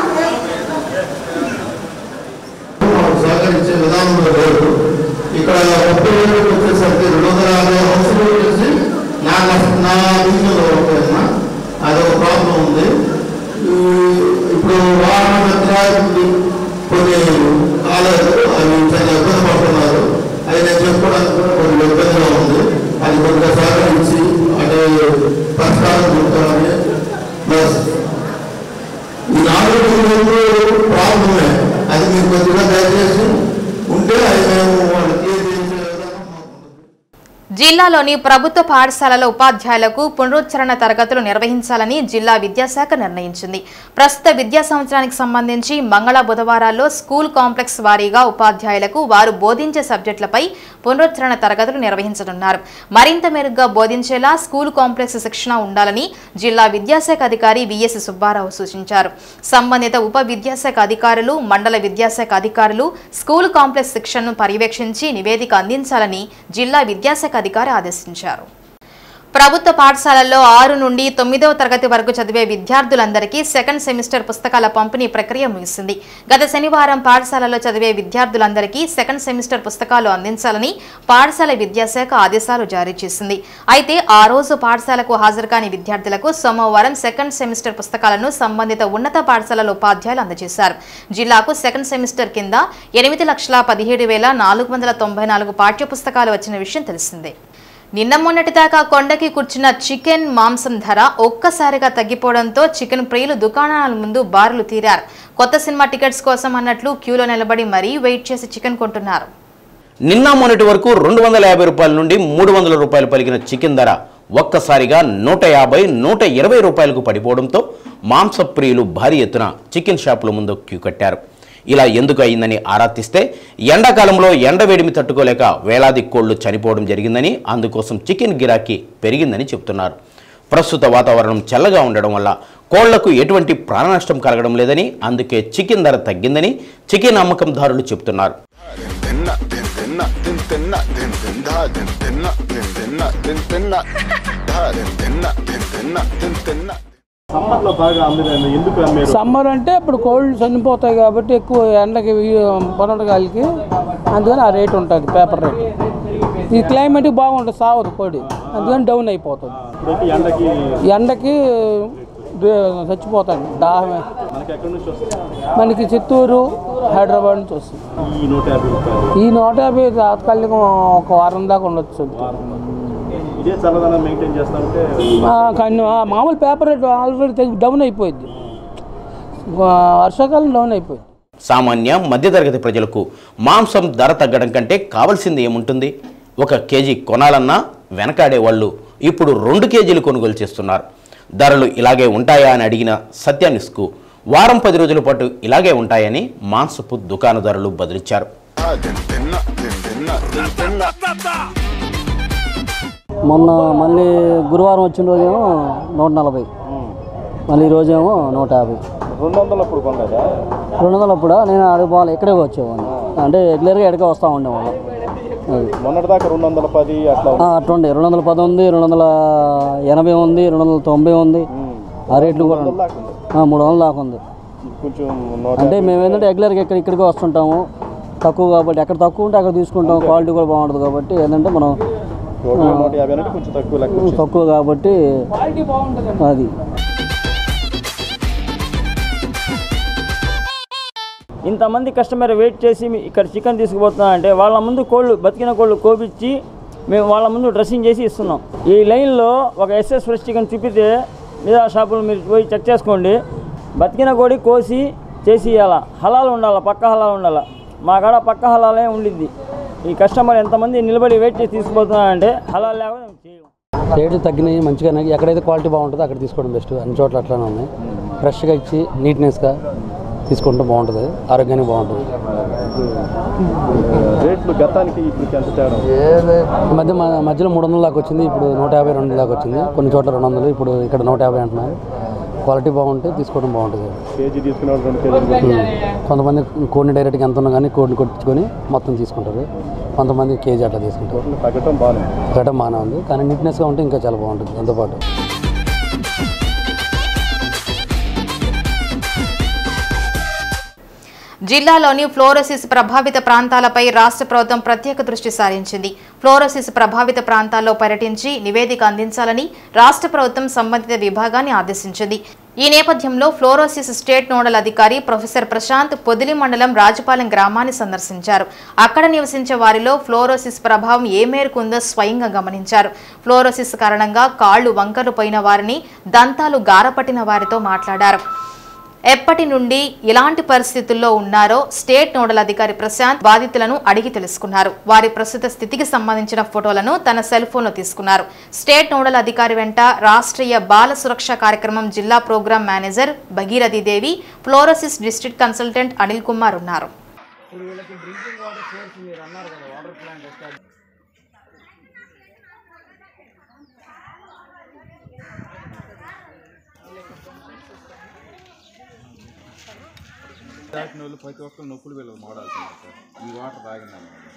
మాకు సహకరించే విధానంలో లేదు ఇక్కడ ముప్పై వేలకు వచ్చేసరికి రెండు వందల యాభై హౌస్లు వచ్చేసి నా నా డివిజన్లో ఉంటాయన్న అది ఒక ప్రాబ్లం ఉంది ఈ- ఇప్పుడు వాహన మిత్రాలు కొన్ని కాలేదు అవి చాలా ఇబ్బంది పడుతున్నారు అది నేను చెప్పుకోవడానికి కూడా కొన్ని ఇబ్బందిగా ఉంది అది కొద్దిగా సహకరించి అంటే పరిష్కారం చూపుతామని ప్లస్ ఈ నాలుగు రోజులు ప్రాబ్లమే అది మీరు కొద్దిగా దయచేసి ఉంటే అది మేము వాళ్ళు క్లియర్ చేసే జిల్లాలోని ప్రభుత్వ పాఠశాలల ఉపాధ్యాయులకు పునరుద్ధరణ తరగతులు నిర్వహించాలని జిల్లా విద్యాశాఖ నిర్ణయించింది ప్రస్తుత విద్యా సంవత్సరానికి సంబంధించి మంగళ బుధవారాల్లో స్కూల్ కాంప్లెక్స్ వారీగా ఉపాధ్యాయులకు వారు బోధించే సబ్జెక్టులపై పునరుద్ధరణ తరగతులు నిర్వహించనున్నారు మరింత మెరుగ్గా బోధించేలా స్కూల్ కాంప్లెక్స్ శిక్షణ ఉండాలని జిల్లా విద్యాశాఖ అధికారి విఎస్ సుబ్బారావు సూచించారు సంబంధిత ఉప విద్యాశాఖ అధికారులు మండల విద్యాశాఖ అధికారులు స్కూల్ కాంప్లెక్స్ శిక్షణను పర్యవేక్షించి నివేదిక అందించాలని జిల్లా విద్యాశాఖ అధికారి ఆదేశించారు ప్రభుత్వ పాఠశాలల్లో ఆరు నుండి తొమ్మిదవ తరగతి వరకు చదివే విద్యార్థులందరికీ సెకండ్ సెమిస్టర్ పుస్తకాల పంపిణీ ప్రక్రియ ముగిసింది గత శనివారం పాఠశాలలో చదివే విద్యార్థులందరికీ సెకండ్ సెమిస్టర్ పుస్తకాలు అందించాలని పాఠశాల విద్యాశాఖ ఆదేశాలు జారీ చేసింది అయితే ఆ రోజు పాఠశాలకు హాజరు కాని విద్యార్థులకు సోమవారం సెకండ్ సెమిస్టర్ పుస్తకాలను సంబంధిత ఉన్నత పాఠశాలల ఉపాధ్యాయులు అందజేశారు జిల్లాకు సెకండ్ సెమిస్టర్ కింద ఎనిమిది లక్షల పదిహేడు వేల నాలుగు వందల తొంభై నాలుగు పాఠ్య పుస్తకాలు వచ్చిన విషయం తెలిసిందే నిన్న మొన్నటి దాకా కొండకి కూర్చున్న చికెన్ మాంసం ధర ఒక్కసారిగా తగ్గిపోవడంతో చికెన్ ప్రియులు దుకాణాల ముందు బారులు తీరారు కొత్త సినిమా టికెట్స్ కోసం అన్నట్లు క్యూలో నిలబడి మరీ వెయిట్ చేసి చికెన్ కొంటున్నారు నిన్న మొన్నటి వరకు రెండు వందల యాభై రూపాయల నుండి మూడు వందల రూపాయలు పలికిన చికెన్ ధర ఒక్కసారిగా నూట యాభై నూట ఇరవై రూపాయలకు పడిపోవడంతో మాంసప్రియులు భారీ ఎత్తున చికెన్ షాపుల ముందు క్యూ కట్టారు ఇలా ఎందుకు అయిందని ఆరా తీస్తే ఎండాకాలంలో ఎండవేడిమి తట్టుకోలేక వేలాది కోళ్లు చనిపోవడం జరిగిందని అందుకోసం చికెన్ గిరాకీ పెరిగిందని చెబుతున్నారు ప్రస్తుత వాతావరణం చల్లగా ఉండడం వల్ల కోళ్లకు ఎటువంటి ప్రాణనష్టం కలగడం లేదని అందుకే చికెన్ ధర తగ్గిందని చికెన్ అమ్మకందారులు చెబుతున్నారు సమ్మర్లో బాగా అమ్మిరండి ఎందుకు అమ్మారు సమ్మర్ అంటే ఇప్పుడు కోల్డ్ చనిపోతాయి కాబట్టి ఎక్కువ ఎండకి పొనటగాలికి అందుకని ఆ రేట్ ఉంటుంది పేపర్ రేట్ ఈ క్లైమేట్కి బాగుంటుంది సావదు కోడి అందుకని డౌన్ అయిపోతుంది ఇప్పుడైతే ఎండకి ఎండకి రే- చచ్చిపోతాడు దాహమే మనకి ఎక్కడి నుంచి వస్తుంది మనకి చిత్తూరు హైదరాబాద్ నుంచి వస్తుంది ఈ నూట యాభై రూపాయలు ఈ నూట యాభై తాత్కాలికం ఒక వారం దాకా ఉండొచ్చు ఇదే చల్లదనం మెయింటైన్ చేస్తా ఉంటే ఆ, కానీ ఆ మామూలు పేపర్ రేట్ ఆల్రెడీ డౌన్ అయిపోయింది వర్షాకాలం డౌన్ అయిపోయింది సామాన్య మధ్యతరగతి ప్రజలకు మాంసం ధర తగ్గడం కంటే కావాల్సింది ఏముంటుంది ఒక కేజీ కొనాలన్నా వెనకాడే వాళ్ళు ఇప్పుడు రెండు కేజీలు కొనుగోలు చేస్తున్నారు ధరలు ఇలాగే ఉంటాయా అని అడిగిన సత్య న్యూస్కు వారం పది రోజుల పాటు ఇలాగే ఉంటాయని మాంసపు దుకాణదారులు బదులిచ్చారు మొన్న మళ్ళీ గురువారం వచ్చిన రోజేమో నూట నలభై మళ్ళీ ఈ రోజేమో నూట యాభై రెండు వందలు అప్పుడు కొనలేదా రెండు వందలు అప్పుడు నేను అడిగి పోవాలి ఇక్కడే వచ్చేవాడిని అంటే రెగ్యులర్గా ఎక్కడికే వస్తూ ఉండేవాళ్ళం అది మొన్నటి దాకా రెండు వందల పది అట్లా ఆ, అట్లా ఉండే రెండు వందల పది ఉంది రెండు వందల ఎనభై ఉంది రెండు వందల తొంభై ఉంది ఆ రేట్లు కూడా ఉన్నాయి. ఆ, మూడు వందల దాకా ఉంది కొంచెం నూట అంటే యాభై మేము ఏంటంటే రెగ్యులర్గా ఇక్కడ ఇక్కడికి వస్తుంటాము తక్కువ కాబట్టి ఎక్కడ తక్కువ ఉంటే అక్కడ తీసుకుంటాం క్వాలిటీ కూడా బాగుంటుంది కాబట్టి ఏంటంటే మనం నూట నూట యాభై అంటే కొంచెం తక్కువ లెక్క వచ్చింది. తక్కువ కాబట్టి అది ఇంతమంది కస్టమర్ వెయిట్ చేసి మీ- ఇక్కడ చికెన్ తీసుకుపోతున్నా అంటే వాళ్ళ ముందు కోళ్ళు బతికిన కోళ్ళు కోపించి మేము వాళ్ళ ముందు డ్రెస్సింగ్ చేసి ఇస్తున్నాం ఈ లైన్లో ఒక ఎస్ఎస్ ఫ్రెష్ చికెన్ చూపితే మిగతా షాపులు మీరు పోయి చెక్ చేసుకోండి బతికిన కోడి కోసి చేసి ఇవ్వాలా హలాలు ఉండాలా పక్క హలాలు ఉండాలా మా కాడ పక్క హలాలే ఉండిద్ది ఈ కస్టమర్ ఎంతమంది నిలబడి వెయిట్ చేసి తీసుకుపోతున్నారంటే హలాలు లేకపోతే మేము చేయము రేట్లు తగ్గినాయి మంచిగా ఎక్కడైతే క్వాలిటీ బాగుంటుందో అక్కడ తీసుకోవడం బెస్ట్ అన్ని చోట్ల అట్లానే ఉన్నాయి ఫ్రెష్గా ఇచ్చి నీట్నెస్గా తీసుకుంటే బాగుంటుంది ఆరోగ్యానికి బాగుంటుంది రేట్లు గతానికి ఇప్పుడు ఎంత తేడా ఉంది? ఈ మధ్య మ- మధ్యలో మూడు వందల దాకా వచ్చింది ఇప్పుడు నూట యాభై రెండు దాకా వచ్చింది కొన్ని చోట్ల రెండు వందలు ఇప్పుడు ఇక్కడ నూట యాభై అంటున్నారు క్వాలిటీ బాగుంటే తీసుకోవడం బాగుంటుంది కేజీ తీసుకునే వాళ్ళు రెండు కేజీలు ఉమ్. కొంతమంది కోడిని డైరెక్ట్గా ఎంత ఉన్నా కానీ కోడిని కొట్టించుకొని మొత్తం తీసుకుంటారు కొంతమంది కేజీ అట్లా తీసుకుంటారు తగ్గటం బాగానే తగ్గడం బాగానే ఉంది కానీ నీట్నెస్గా ఉంటే ఇంకా చాలా బాగుంటుంది దాంతోపాటు జిల్లాలోని ఫ్లోరోసిస్ ప్రభావిత ప్రాంతాలపై రాష్ట్ర ప్రభుత్వం ప్రత్యేక దృష్టి సారించింది ఫ్లోరోసిస్ ప్రభావిత ప్రాంతాల్లో పర్యటించి నివేదిక అందించాలని రాష్ట్ర ప్రభుత్వం సంబంధిత విభాగాన్ని ఆదేశించింది ఈ నేపథ్యంలో ఫ్లోరోసిస్ స్టేట్ నోడల్ అధికారి ప్రొఫెసర్ ప్రశాంత్ పొదిలి మండలం రాజపాలెం గ్రామాన్ని సందర్శించారు అక్కడ నివసించే వారిలో ఫ్లోరోసిస్ ప్రభావం ఏ మేరకు ఉందో స్వయంగా గమనించారు ఫ్లోరోసిస్ కారణంగా కాళ్లు వంకలు పోయిన వారిని దంతాలు గారపట్టిన వారితో మాట్లాడారు ఎప్పటి నుండి ఎలాంటి పరిస్థితుల్లో ఉన్నారో స్టేట్ నోడల్ అధికారి ప్రశాంత్ బాధితులను అడిగి తెలుసుకున్నారు వారి ప్రస్తుత స్థితికి సంబంధించిన ఫోటోలను తన సెల్ ఫోన్లో తీసుకున్నారు స్టేట్ నోడల్ అధికారి వెంట రాష్ట్రీయ బాల సురక్ష కార్యక్రమం జిల్లా program manager Bhagirathi Devi fluorosis district consultant Anil Kumar ఉన్నారు తాకిన వాళ్ళు ప్రతి ఒక్కరు నొప్పులు వీళ్ళకి మోడాల్సిందే సార్ ఈ వాటర్ తాగిన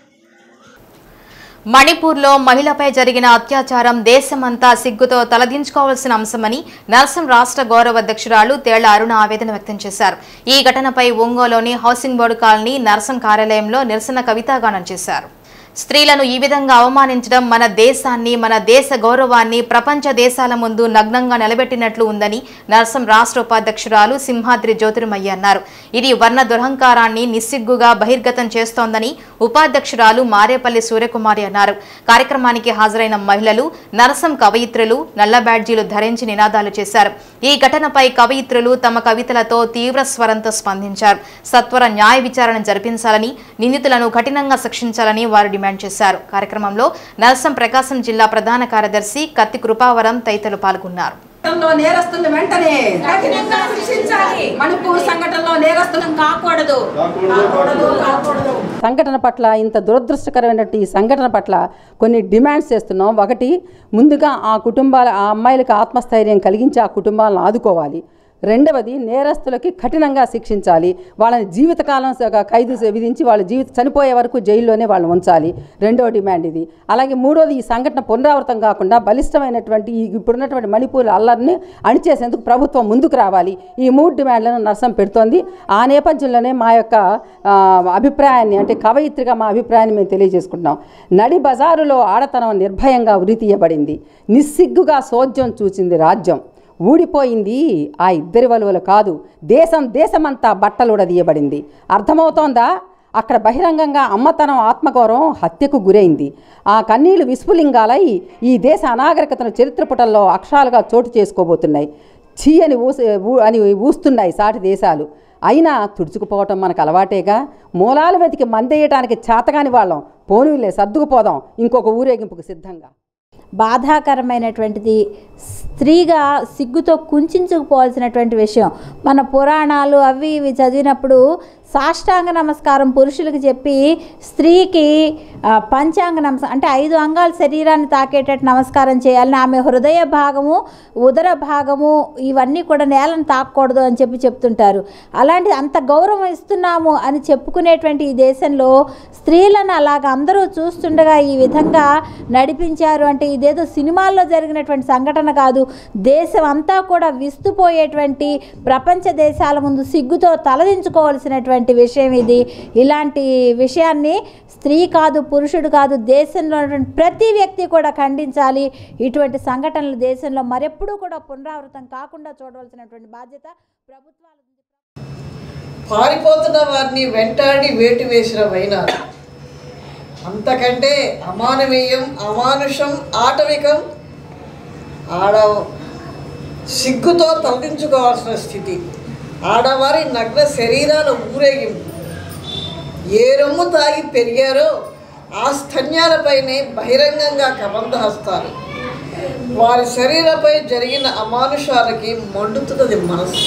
మణిపూర్లో మహిళపై జరిగిన అత్యాచారం దేశమంతా సిగ్గుతో తలదించుకోవాల్సిన అంశమని నర్సం రాష్ట్ర గౌరవ అధ్యక్షురాలు తేళ్ల అరుణ ఆవేదన వ్యక్తం చేశారు ఈ ఘటనపై ఒంగోలులోని హౌసింగ్ బోర్డు కాలనీ నర్సం కార్యాలయంలో నిరసన కవితాగానం చేశారు స్త్రీలను ఈ విధంగా అవమానించడం మన దేశాన్ని మన దేశ గౌరవాన్ని ప్రపంచ దేశాల ముందు నగ్నంగా నిలబెట్టినట్లు ఉందని నర్సం రాష్ట్ర ఉపాధ్యక్షురాలు సింహాద్రి జ్యోతిర్మయ్య అన్నారు ఇది వర్ణ దురహంకారాన్ని నిస్సిగ్గుగా బహిర్గతం చేస్తోందని ఉపాధ్యక్షురాలు మారేపల్లి సూర్యకుమారి అన్నారు కార్యక్రమానికి హాజరైన మహిళలు నరసం కవయిత్రులు నల్ల బ్యాడ్జీలు ధరించి నినాదాలు చేశారు ఈ ఘటనపై కవయిత్రులు తమ కవితలతో తీవ్ర స్వరంతో స్పందించారు సత్వర న్యాయ విచారణ జరిపించాలని నిందితులను కఠినంగా శిక్షించాలని వారు డిమాండ్ చేశారు కార్యక్రమంలో నరసం ప్రకాశం జిల్లా ప్రధాన కార్యదర్శి కత్తి కృపావరం తదితరులు పాల్గొన్నారు సంఘటనలో నేరస్తులను వెంటనే కఠినంగా శిక్షించాలి మణిపూర్ సంఘటనలో నేరస్తులను కాకూడదు కాకూడదు కాకూడదు సంఘటన పట్ల ఇంత దురదృష్టకరమైనటువంటి ఈ సంఘటన పట్ల కొన్ని డిమాండ్స్ చేస్తున్నాం ఒకటి ముందుగా ఆ కుటుంబాల ఆ అమ్మాయిలకు ఆత్మస్థైర్యం కలిగించి ఆ కుటుంబాలను ఆదుకోవాలి రెండవది నేరస్తులకి కఠినంగా శిక్షించాలి వాళ్ళని జీవితకాలం స- ఖైదు విధించి వాళ్ళ జీవిత చనిపోయే వరకు జైల్లోనే వాళ్ళని ఉంచాలి రెండవ డిమాండ్ ఇది అలాగే మూడోది ఈ సంఘటన పునరావృతం కాకుండా బలిష్టమైనటువంటి ఈ ఇప్పుడున్నటువంటి మణిపూర్ అల్లరిని అణిచేసేందుకు ప్రభుత్వం ముందుకు రావాలి ఈ మూడు డిమాండ్లను నర్సం పెడుతోంది ఆ నేపథ్యంలోనే మా యొక్క ఆ, అభిప్రాయాన్ని అంటే కవయిత్రిగా మా అభిప్రాయాన్ని మేము తెలియజేసుకుంటున్నాం నడి బజారులో ఆడతనం నిర్భయంగా ఉరి తీయబడింది నిస్సిగ్గుగా సోద్యం చూసింది రాజ్యం ఊడిపోయింది ఆ ఇద్దరి వలువలు కాదు దేశం దేశమంతా బట్టలుడదీయబడింది అర్థమవుతోందా అక్కడ బహిరంగంగా అమ్మతనం ఆత్మగౌరవం హత్యకు గురైంది ఆ కన్నీళ్లు విస్ఫులింగాలై ఈ దేశ అనాగరికతను చరిత్ర పుటల్లో అక్షరాలుగా చోటు చేసుకోబోతున్నాయి ఛీ అని ఊస ఊ- అని ఊస్తున్నాయి సాటి దేశాలు అయినా తుడుచుకుపోవటం మనకు అలవాటేగా మూలాలు వెతికి మందేయటానికి చేతగాని వాళ్ళం పోనీలే సర్దుకుపోదాం ఇంకొక ఊరేగింపుకు సిద్ధంగా బాధాకరమైనటువంటిది స్త్రీగా సిగ్గుతో కుంచుకుపోవాల్సినటువంటి విషయం మన పురాణాలు అవి ఇవి చదివినప్పుడు సాష్టాంగ నమస్కారం పురుషులకు చెప్పి స్త్రీకి ఆ, పంచాంగ నమస్కారం అంటే ఐదు అంగాల శరీరాన్ని తాకేటట్టు నమస్కారం చేయాలని ఆమె హృదయ భాగము ఉదర భాగము ఇవన్నీ కూడా నేలను తాకూడదు అని చెప్పి చెప్తుంటారు అలాంటి అంత గౌరవం ఇస్తున్నాము అని చెప్పుకునేటువంటి ఈ దేశంలో స్త్రీలను అలాగ అందరూ చూస్తుండగా ఈ విధంగా నడిపించారు అంటే ఇదేదో సినిమాల్లో జరిగినటువంటి సంఘటన కాదు దేశం అంతా కూడా విస్తుపోయేటువంటి ప్రపంచ దేశాల ముందు సిగ్గుతో తలదించుకోవాల్సినటువంటి విషయం ఇది ఇలాంటి విషయాన్ని స్త్రీ కాదు పురుషుడు కాదు దేశంలో ఉన్నటువంటి ప్రతి వ్యక్తి కూడా ఖండించాలి ఇటువంటి సంఘటనలు దేశంలో మరెప్పుడూ కూడా పునరావృతం కాకుండా చూడవలసినటువంటి బాధ్యత ప్రభుత్వాలు పారిపోతున్న వారిని వెంటాడి వేటు వేసిన వైనాలు అంతకంటే అమానవీయం అమానుషం ఆటవికం ఆడ సిగ్గుతో తలదించుకోవాల్సిన స్థితి ఆడవారి నగ్న శరీరాల ఊరేగింపు ఏ రొమ్ము తాగి పెరిగారో ఆ స్తన్యాలపైనే బహిరంగంగా కబంధహస్తారు వారి శరీరపై జరిగిన అమానుషాలకి మండుతున్నది మనస్సు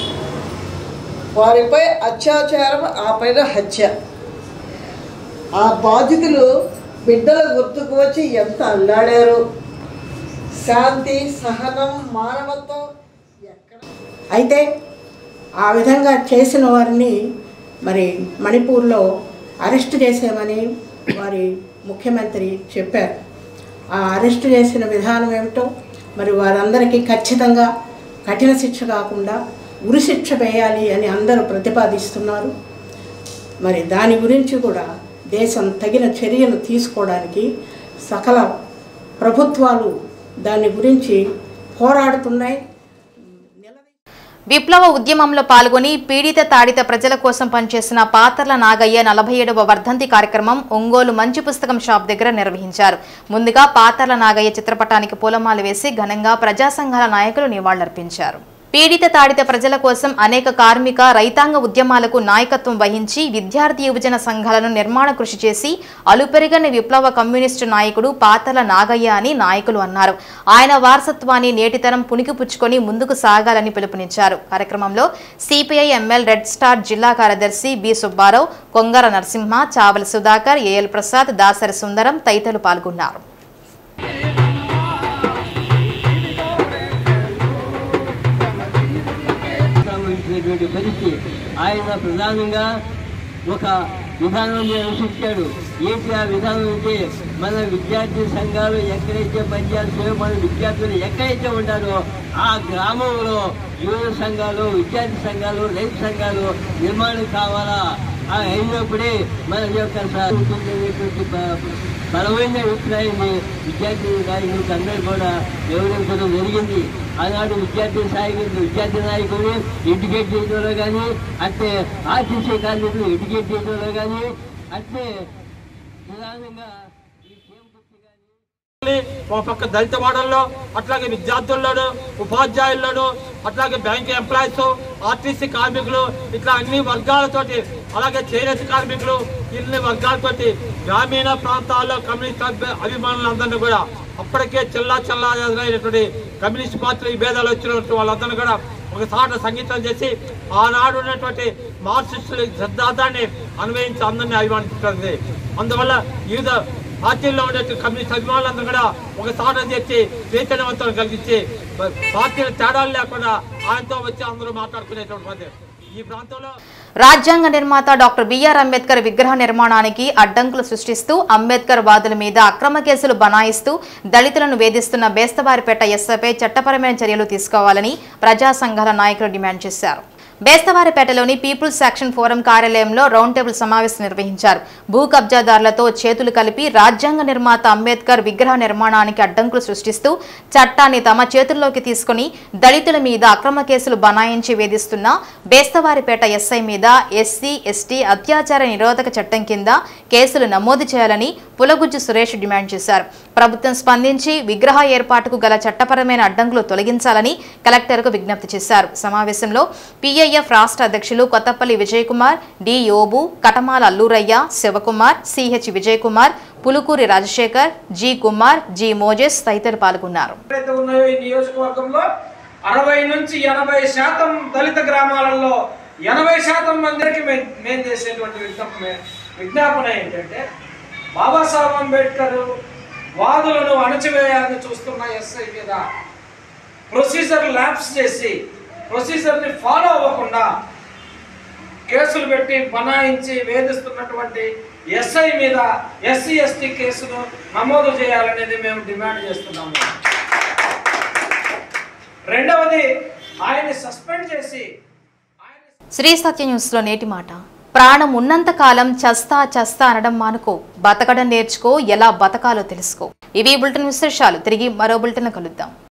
వారిపై అత్యాచారం ఆ పైన హత్య ఆ బాధితులు బిడ్డల గుర్తుకు వచ్చి ఎంత అల్లాడారు శాంతి సహనం మానవత్వం అయితే ఆ విధంగా చేసిన వారిని మరి మణిపూర్లో అరెస్ట్ చేసామని వారి ముఖ్యమంత్రి చెప్పారు ఆ అరెస్ట్ చేసిన విధానం ఏమిటో మరి వారందరికీ ఖచ్చితంగా కఠిన శిక్ష కాకుండా ఉరి శిక్ష వేయాలి అని అందరూ ప్రతిపాదిస్తున్నారు మరి దాని గురించి కూడా దేశం తగిన చర్యలు తీసుకోవడానికి సకల ప్రభుత్వాలు దాని గురించి పోరాడుతున్నాయి విప్లవ ఉద్యమంలో పాల్గొని పీడిత తాడిత ప్రజల కోసం పనిచేసిన పాతర్ల నాగయ్య నలభై ఏడవ వర్ధంతి కార్యక్రమం ఒంగోలు మంచి పుస్తకం షాప్ దగ్గర నిర్వహించారు ముందుగా పాతర్ల నాగయ్య చిత్రపటానికి పూలమాల వేసి ఘనంగా ప్రజా సంఘాల నాయకులు నివాళులర్పించారు పీడిత తాడిత ప్రజల కోసం అనేక కార్మిక రైతాంగ ఉద్యమాలకు నాయకత్వం వహించి విద్యార్థి యువజన సంఘాలను నిర్మాణ కృషి చేసి అలుపెరగని విప్లవ కమ్యూనిస్టు నాయకుడు పాతల నాగయ్య అని నాయకులు అన్నారు ఆయన వారసత్వాన్ని నేటితరం పుణికిపుచ్చుకొని ముందుకు సాగాలని పిలుపునిచ్చారు కార్యక్రమంలో సిపిఐ ఎంఎల్ రెడ్ స్టార్ జిల్లా కార్యదర్శి బి సుబ్బారావు కొంగర నరసింహ చావల సుధాకర్ ఏఎల్ ప్రసాద్ దాసరి సుందరం తదితరులు పాల్గొన్నారు ఇచ్చినటువంటి పరిస్థితి ఆయన ప్రధానంగా ఒక విధానాన్ని అనుసరించాడు ఏంటి ఆ విధానం అంటే మన విద్యార్థి సంఘాలు ఎక్కడైతే పనిచేస్తాయో మన విద్యార్థులు ఎక్కడైతే ఉంటారో ఆ గ్రామంలో యువ సంఘాలు విద్యార్థి సంఘాలు రైతు సంఘాలు నిర్మాణం కావాలా ఆ అయినప్పుడే మన యొక్క స- ఉంటుందనేటువంటి బ- బలమైన అభిప్రాయాన్ని విద్యార్థి నాయకులకు అందరూ కూడా వివరించడం జరిగింది ఆనాడు విద్యార్థి నాయకులు విద్యార్థి నాయకులు ఎడ్యుకేట్ చేయడంలో కానీ అట్లే ఆర్టీసీ కార్మికులు ఎడ్యుకేట్ చేయడంలో కానీ అట్లే ప్రధానంగా ఒక పక్క దళిత వాడల్లో అట్లాగే విద్యార్థుల్లోను ఉపాధ్యాయుల్లోను అట్లాగే బ్యాంక్ ఎంప్లాయీస్ ఆర్టీసీ కార్మికులు ఇట్లా అన్ని వర్గాలతోటి అలాగే చేనేత కార్మికులు ఇన్ని వర్గాలతోటి గ్రామీణ ప్రాంతాల్లో కమ్యూనిస్ట్ అభి- అభిమానులందరినీ కూడా అప్పటికే చిల్లా చల్లా ఎదురైనటువంటి కమ్యూనిస్ట్ పార్టీలు ఈ భేదాలు వచ్చినటువంటి వాళ్ళందరినీ కూడా ఒక సాట సంగీతం చేసి ఆనాడు ఉన్నటువంటి మార్క్సిస్టుల సిద్ధాంతాన్ని అన్వయించి అందరినీ అభిమానించుతుంది అందువల్ల వివిధ పార్టీల్లో ఉండే కమ్యూనిస్ట్ అభిమానులందరూ కూడా ఒక సాట చేసి చైతన్యవంతం కలిగించి పార్టీల తేడాలు లేకుండా ఆయనతో వచ్చి అందరూ మాట్లాడుకునేటువంటి పద్ధతి ఈ ప్రాంతంలో రాజ్యాంగ నిర్మాత డాక్టర్ బిఆర్ అంబేద్కర్ విగ్రహ నిర్మాణానికి అడ్డంకులు సృష్టిస్తూ అంబేద్కర్ వాదుల మీద అక్రమ కేసులు బనాయిస్తూ దళితులను వేధిస్తున్న బేస్తవారిపేట ఎస్ఐపై చట్టపరమైన చర్యలు తీసుకోవాలని ప్రజా సంఘాల నాయకులు డిమాండ్ చేశారు బేస్తవారిపేటలోని పీపుల్స్ యాక్షన్ ఫోరం కార్యాలయంలో రౌండ్ టేబుల్ సమావేశం నిర్వహించారు భూ కబ్జాదారులతో చేతులు కలిపి రాజ్యాంగ నిర్మాత అంబేద్కర్ విగ్రహ నిర్మాణానికి అడ్డంకులు సృష్టిస్తూ చట్టాన్ని తమ చేతుల్లోకి తీసుకుని దళితుల మీద అక్రమ కేసులు బనాయించి వేధిస్తున్న బేస్తవారిపేట ఎస్ఐ మీద ఎస్సీ ఎస్టీ అత్యాచార నిరోధక చట్టం కింద కేసులు నమోదు చేయాలని పులగుజ్జు సురేష్ డిమాండ్ చేశారు ప్రభుత్వం స్పందించి విగ్రహ ఏర్పాటుకు గల చట్టపరమైన అడ్డంకులు తొలగించాలని కలెక్టర్కు విజ్ఞప్తి చేశారు సమావేశంలో పీఐఎఫ్ రాష్ట్ర అధ్యక్షులు Kothapalli Vijayakumar D Yobu Katamala Allurayya Sivakumar CH Vijayakumar Pulukuri Rajasekhar G Kumar G Moses తదితరులు పాల్గొన్నారు ఎక్కడైతే ఉన్నాయో ఈ నియోజకవర్గంలో అరవై నుంచి ఎనభై శాతం దళిత గ్రామాలలో ఎనభై శాతం మందికి మేము మేము చేసేటువంటి విజ్ఞాపన విజ్ఞాపన ఏంటంటే బాబాసాహెబ్ అంబేద్కర్ వాదులను అణచివేయాలని చూస్తున్న ఎస్ఐ మీద ప్రొసీజర్ ల్యాబ్స్ చేసి ప్రొసీజర్ని ఫాలో అవ్వకుండా కేసులు పెట్టి బనాయించి వేధిస్తున్నటువంటి ఎస్ఐ మీద ఎస్సీ ఎస్టీ కేసును నమోదు చేయాలనేది మేము డిమాండ్ చేస్తున్నాము రెండవది ఆయన్ని సస్పెండ్ చేసి శ్రీ సత్య న్యూస్లో నేటి మాట ప్రాణం ఉన్నంత కాలం చస్తా చస్తా అనడం మానుకో బతకడం నేర్చుకో ఎలా బతకాలో తెలుసుకో ఇవి బులెటిన్ విశేషాలు తిరిగి మరో బులెటిన్ కలుద్దాం